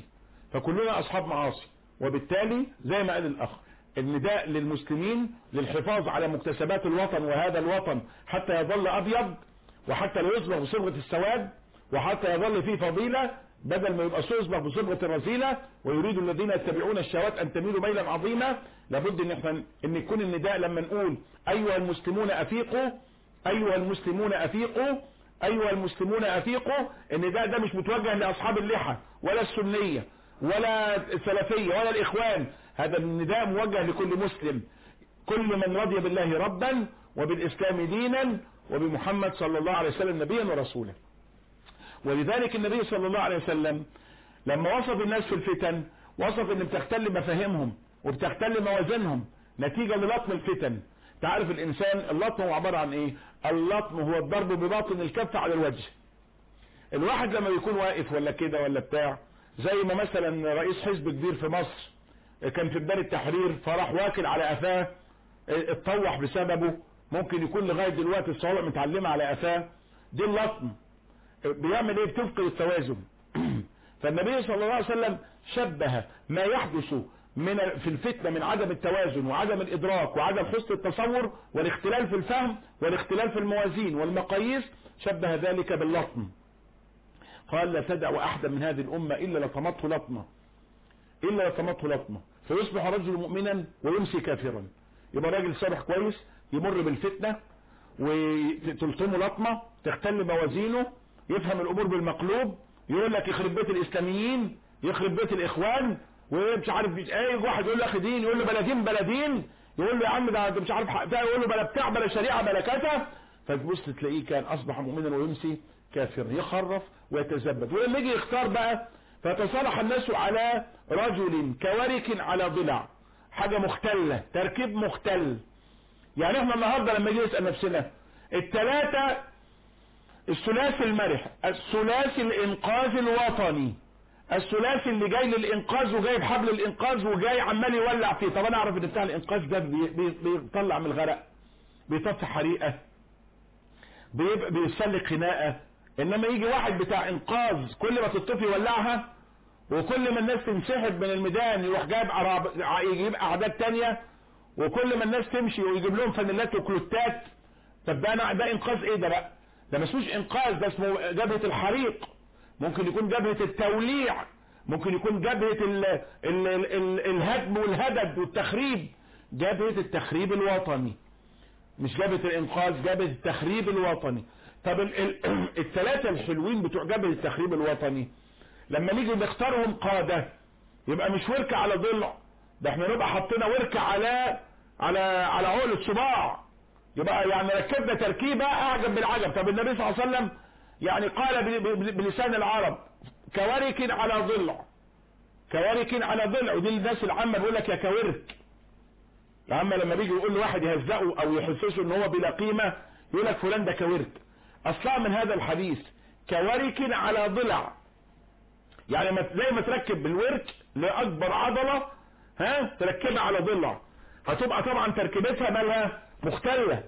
فكلنا اصحاب معاصي وبالتالي زي ما قال الاخ النداء للمسلمين للحفاظ على مكتسبات الوطن وهذا الوطن حتى يظل ابيض وحتى لا يصبغ بصبغة السواد وحتى يظل فيه فضيلة بدل ما يبقى يصبغ بصبغة الرذيلة ويريد الذين يتبعون الشهوات ان تميلوا ميلا عظيما لابد ان احنا ان يكون النداء لما نقول ايها المسلمون افيقوا ايها المسلمون افيقوا ايها المسلمون افيقوا النداء ده مش متوجه لاصحاب اللحى ولا السنية ولا السلفية ولا الاخوان هذا النداء موجه لكل مسلم كل من رضي بالله ربا وبالاسلام دينا وبمحمد صلى الله عليه وسلم نبيا ورسولا ولذلك النبي صلى الله عليه وسلم لما وصف الناس في الفتن وصف ان بتختل مفاهيمهم وبتختل موازينهم نتيجة للطم الفتن تعرف الانسان اللطم هو عبارة عن ايه اللطم هو الضرب بباطن الكف على الوجه الواحد لما يكون واقف ولا كده ولا بتاع زي ما مثلا رئيس حزب كبير في مصر كان في بداية التحرير فراح واكل على قفاه اتطوح بسببه ممكن يكون لغاية دلوقتي الصوابع متعلمة على قفاه دي اللطم بيعمل ايه بتفقد التوازن فالنبي صلى الله عليه وسلم شبه ما يحدث من في الفتنة من عدم التوازن وعدم الادراك وعدم حسن التصور والاختلال في الفهم والاختلال في الموازين والمقاييس شبه ذلك باللطم قال لا تدع احدا من هذه الامة الا لطمته لطمة الا لطمته لطمة فيصبح رجل مؤمنا ويمسي كافرا يبقى راجل صالح كويس يمر بالفتنة وتلطمه لطمة تختل موازينه يفهم الامور بالمقلوب يقول لك يخرب بيت الاسلاميين يخرب بيت الاخوان ومش عارف ايه واحد يقول له اخي دين يقول له بلدين بلدين يقول له يا عم ده مش عارف ده يقول له بلا بتاع بلا شريعه بلا كذا فتبص تلاقيه كان اصبح مؤمنا ويمسي كافرا يخرف ويتزبد ولما يجي يختار بقى فتصالح الناس على رجل كورك على ضلع حاجة مختلة تركيب مختل يعني احنا النهاردة لما نيجي نسأل نفسنا التلاتة الثلاثي المرح الثلاثي الانقاذ الوطني الثلاثي اللي جاي للانقاذ وجايب حبل الانقاذ وجاي عمال يولع فيه طب انا اعرف ان بتاع الانقاذ ده بي بي بيطلع من الغرق بيطفي حريقة بيبقى بيسلك خناقة انما يجي واحد بتاع انقاذ كل ما تطفي يولعها وكل ما الناس تنسحب من الميدان يروح جايب عرب يجيب اعداد تانية وكل ما الناس تمشي ويجيب لهم فانيلات وكلوتات طب ده انا ده انقاذ ايه ده بقى ده ما اسموش انقاذ ده اسمه جبهة الحريق ممكن يكون جبهة التوليع ممكن يكون جبهة ال ال ال ال الهدم والهدد والتخريب جبهة التخريب الوطني مش جبهة الانقاذ جبهة التخريب الوطني طب ال ال الثلاثة الحلوين بتوع جبهة التخريب الوطني لما نيجي نختارهم قادة يبقى مش وركة على ضلع ده احنا نبقى حطينا وركة على على على عقل الصباع يبقى يعني ركبنا تركيبة اعجب بالعجب طب النبي صلى الله عليه وسلم يعني قال بلسان العرب كورك على ضلع كورك على ضلع ودي الناس العامة بيقول لك يا كورك العامة لما بيجي يقول له واحد يهزقه او يحسسه ان هو بلا قيمة يقول لك فلان ده كورك اصلا من هذا الحديث كورك على ضلع يعني ما زي ما تركب بالورك لاكبر عضلة ها تركبها على ضلع هتبقى طبعا تركيبتها مالها مختلة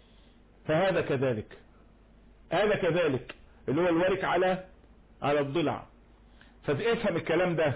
فهذا كذلك هذا كذلك اللي هو الورك على على الضلع فافهم الكلام ده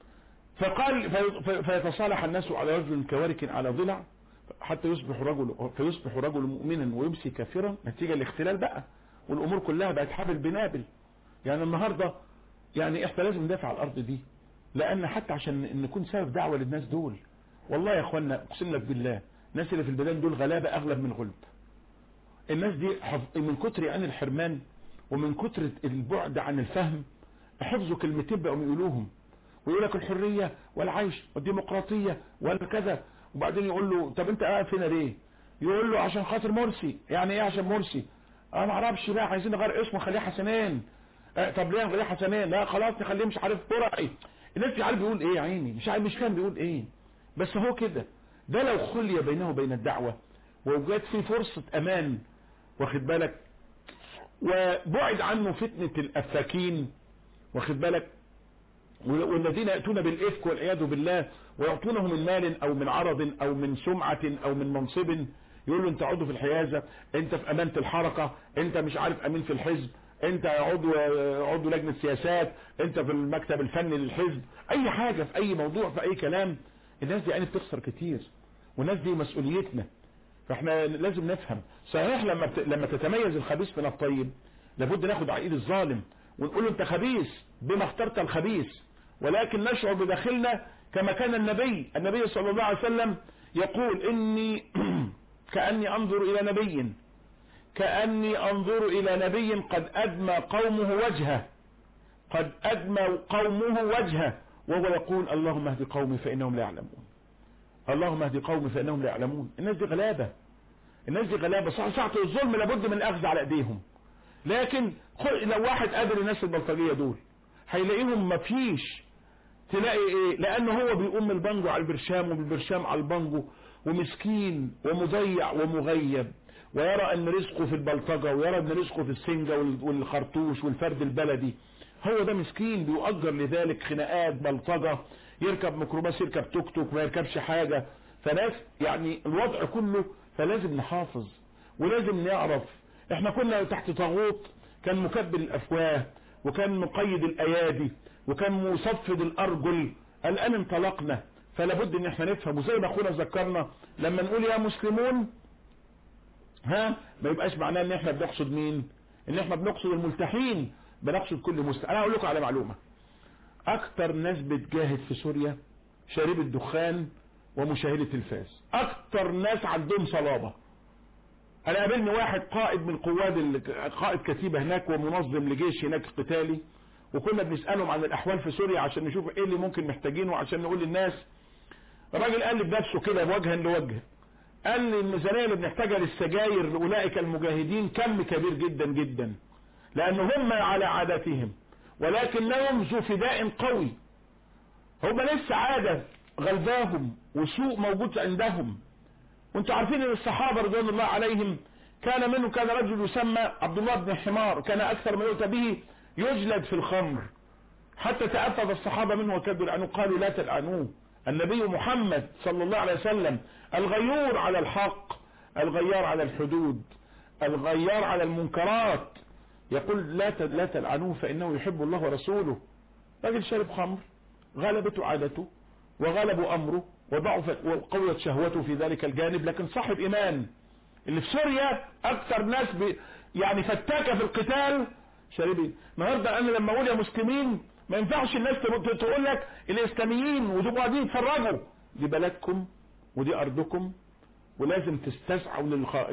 فقال فيتصالح الناس على رجل كورك على ضلع حتى يصبح رجل فيصبح رجل مؤمنا ويمسي كافرا نتيجة الاختلال بقى والامور كلها بقت حبل بنابل يعني النهاردة يعني احنا لازم ندافع على الارض دي لان حتى عشان نكون سبب دعوة للناس دول والله يا اخوانا اقسم لك بالله الناس اللي في البلاد دول غلابة اغلب من غلب الناس دي من كتر عن الحرمان ومن كتر البعد عن الفهم حفظوا كلمتين بقوا يقولوهم ويقول لك الحرية والعيش والديمقراطية والكذا وبعدين يقول له طب انت قاعد هنا ليه يقول له عشان خاطر مرسي يعني ايه عشان مرسي انا ما اعرفش بقى عايزين نغير اسمه خليه حسنين اه طب ليه نخليه حسنين لا خلاص نخليه مش عارف برعي الناس مش عارف بيقول ايه يا عيني مش عارف مش فاهم بيقول ايه بس هو كده ده لو خلي بينه وبين الدعوة ووجد في فرصة امان واخد بالك وبعد عنه فتنة الافاكين واخد بالك والذين يأتون بالإفك والعياذ بالله ويعطونه من مال أو من عرض أو من سمعة أو من منصب يقول له انت عضو في الحيازة انت في أمانة الحركة انت مش عارف أمين في الحزب انت عضو عضو لجنة سياسات انت في المكتب الفني للحزب اي حاجة في اي موضوع في اي كلام الناس دي يعني بتخسر كتير والناس دي مسؤوليتنا فاحنا لازم نفهم صحيح لما بت... لما تتميز الخبيث من الطيب لابد ناخد عقيد الظالم ونقول له انت خبيث بما اخترت الخبيث ولكن نشعر بداخلنا كما كان النبي النبي صلى الله عليه وسلم يقول اني كأني انظر الى نبي كأني انظر الى نبي قد ادمى قومه وجهه قد ادمى قومه وجهه وهو يقول اللهم اهد قومي فانهم لا يعلمون اللهم اهد قومي فانهم لا يعلمون الناس دي غلابة الناس دي غلابة صح ساعة الظلم لابد من الاخذ على ايديهم لكن لو واحد قادر الناس البلطجية دول هيلاقيهم مفيش تلاقي ايه لانه هو بيقوم البنجو على البرشام وبالبرشام على البنجو ومسكين ومضيع ومغيب ويرى ان رزقه في البلطجة ويرى ان رزقه في السنجة والخرطوش والفرد البلدي هو ده مسكين بيؤجر لذلك خناقات بلطجة يركب ميكروباص يركب توك توك ما يركبش حاجة فناس يعني الوضع كله فلازم نحافظ ولازم نعرف احنا كنا تحت طاغوت كان مكبل الافواه وكان مقيد الايادي وكان مصفد الارجل الان انطلقنا فلا بد ان احنا نفهم وزي ما اخونا ذكرنا لما نقول يا مسلمون ها ما يبقاش معناه ان احنا بنقصد مين ان احنا بنقصد الملتحين بنقصد كل مسلم انا هقول لكم على معلومة اكتر ناس بتجاهد في سوريا شارب الدخان ومشاهدة التلفاز اكتر ناس عندهم صلابة انا قابلني واحد قائد من قواد قائد كتيبة هناك ومنظم لجيش هناك قتالي وكنا بنسألهم عن الاحوال في سوريا عشان نشوف ايه اللي ممكن محتاجينه عشان نقول للناس الراجل قال لي بنفسه كده وجها لوجه قال لي الميزانية اللي بنحتاجها للسجاير لأولئك المجاهدين كم كبير جدا جدا لأن هم على عادتهم ولكنهم ذو فداء قوي هم لسه عادة غلباهم وسوء موجود عندهم وانتوا عارفين ان الصحابة رضوان الله عليهم كان منه كان رجل يسمى عبد الله بن حمار كان اكثر ما يؤتى به يجلد في الخمر حتى تأفض الصحابة منه وكادوا يلعنوه قالوا لا تلعنوه النبي محمد صلى الله عليه وسلم الغيور على الحق الغيار على الحدود الغيار على المنكرات يقول لا لا تلعنوه فإنه يحب الله ورسوله راجل شرب خمر غلبته عادته وغلب أمره وضعف وقويت شهوته في ذلك الجانب لكن صاحب إيمان اللي في سوريا أكثر ناس بي يعني فتاكة في القتال شاربين النهارده أنا لما أقول يا مسلمين ما ينفعش الناس تقول لك الإسلاميين ودول قاعدين يتفرجوا دي بلدكم ودي أرضكم ولازم تستسعوا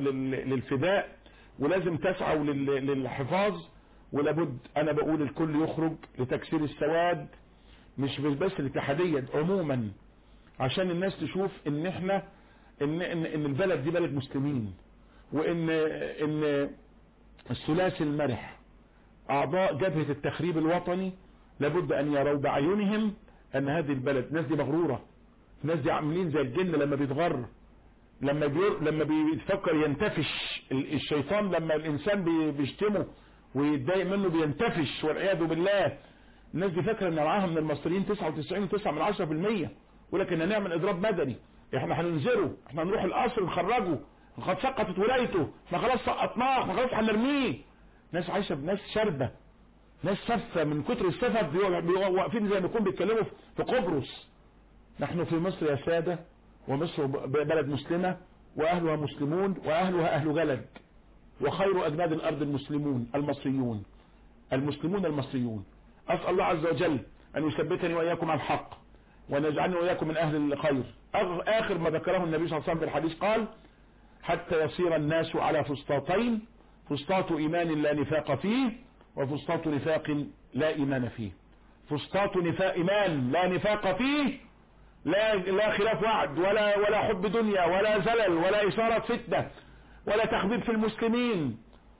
للفداء ولازم تسعوا للحفاظ ولابد انا بقول الكل يخرج لتكسير السواد مش بس الاتحادية عموما عشان الناس تشوف ان احنا ان, إن, إن البلد دي بلد مسلمين وان ان الثلاثي المرح اعضاء جبهة التخريب الوطني لابد ان يروا بعيونهم ان هذه البلد الناس دي مغرورة الناس دي عاملين زي الجن لما بيتغر لما بير لما بيفكر ينتفش الشيطان لما الانسان بيشتمه ويتضايق منه بينتفش والعياذ بالله الناس دي فاكره ان معاها من المصريين 99.9 من 10% ولكن هنعمل اضراب مدني احنا هننزله احنا هنروح القصر نخرجه قد سقطت ولايته احنا خلاص سقطناه احنا خلاص هنرميه ناس عايشه بناس شاربه ناس سفه من كتر السفه واقفين زي ما يكون بيتكلموا في قبرص نحن في مصر يا ساده ومصر بلد مسلمة وأهلها مسلمون وأهلها أهل جلد وخير أجناد الأرض المسلمون المصريون المسلمون المصريون أسأل الله عز وجل أن يثبتني وإياكم على الحق وأن يجعلني وإياكم من أهل الخير آخر ما ذكره النبي صلى الله عليه وسلم في الحديث قال حتى يصير الناس على فسطاطين فسطاط إيمان لا نفاق فيه وفسطاط نفاق لا إيمان فيه فسطاط نفاق إيمان لا نفاق فيه لا لا خلاف وعد ولا ولا حب دنيا ولا زلل ولا إثارة فتنة ولا تخبيب في المسلمين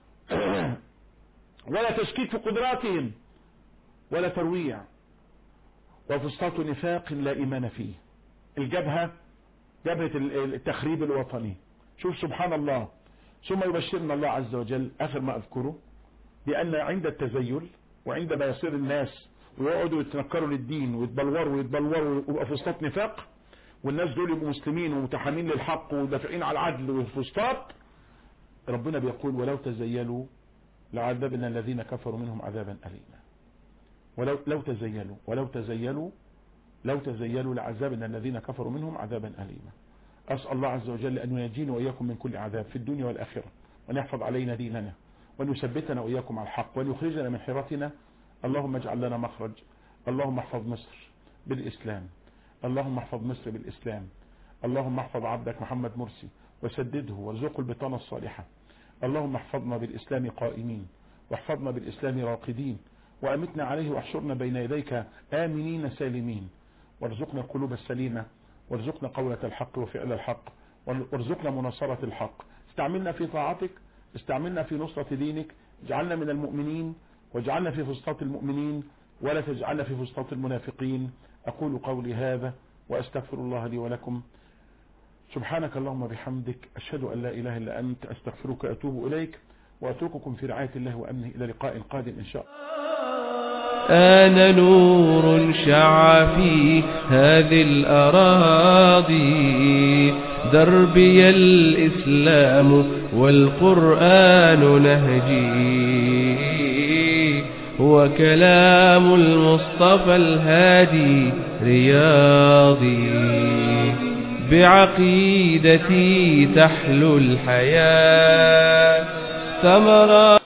ولا تشكيك في قدراتهم ولا ترويع وفسطاط نفاق لا إيمان فيه الجبهة جبهة التخريب الوطني شوف سبحان الله ثم يبشرنا الله عز وجل آخر ما أذكره بأن عند التزيل وعندما يصير الناس ويقعدوا يتنكروا للدين ويتبلوروا ويتبلوروا ويبقى فسطاط نفاق والناس دول يبقوا مسلمين ومتحامين للحق ودافعين على العدل والفسطاط ربنا بيقول ولو تزيلوا لعذبنا الذين كفروا منهم عذابا أليما ولو لو تزيلوا ولو تزيلوا لو تزيلوا لعذبنا الذين كفروا منهم عذابا أليما أسأل الله عز وجل أن ينجينا وإياكم من كل عذاب في الدنيا والآخرة وأن يحفظ علينا ديننا وأن يثبتنا وإياكم على الحق وأن يخرجنا من حيرتنا اللهم اجعل لنا مخرج اللهم احفظ مصر بالإسلام اللهم احفظ مصر بالإسلام اللهم احفظ عبدك محمد مرسي وسدده وارزقه البطانة الصالحة اللهم احفظنا بالإسلام قائمين واحفظنا بالإسلام راقدين وأمتنا عليه واحشرنا بين يديك آمنين سالمين وارزقنا القلوب السليمة وارزقنا قولة الحق وفعل الحق وارزقنا مناصرة الحق استعملنا في طاعتك استعملنا في نصرة دينك اجعلنا من المؤمنين واجعلنا في فسطاط المؤمنين ولا تجعلنا في فسطاط المنافقين أقول قولي هذا وأستغفر الله لي ولكم سبحانك اللهم بحمدك أشهد أن لا إله إلا أنت أستغفرك وأتوب إليك وأترككم في رعاية الله وأمنه إلى لقاء قادم إن شاء الله آن نور شع في هذه الأراضي دربي الإسلام والقرآن نهجي وكلام المصطفى الهادي رياضي بعقيدتي تحلو الحياة ثمرات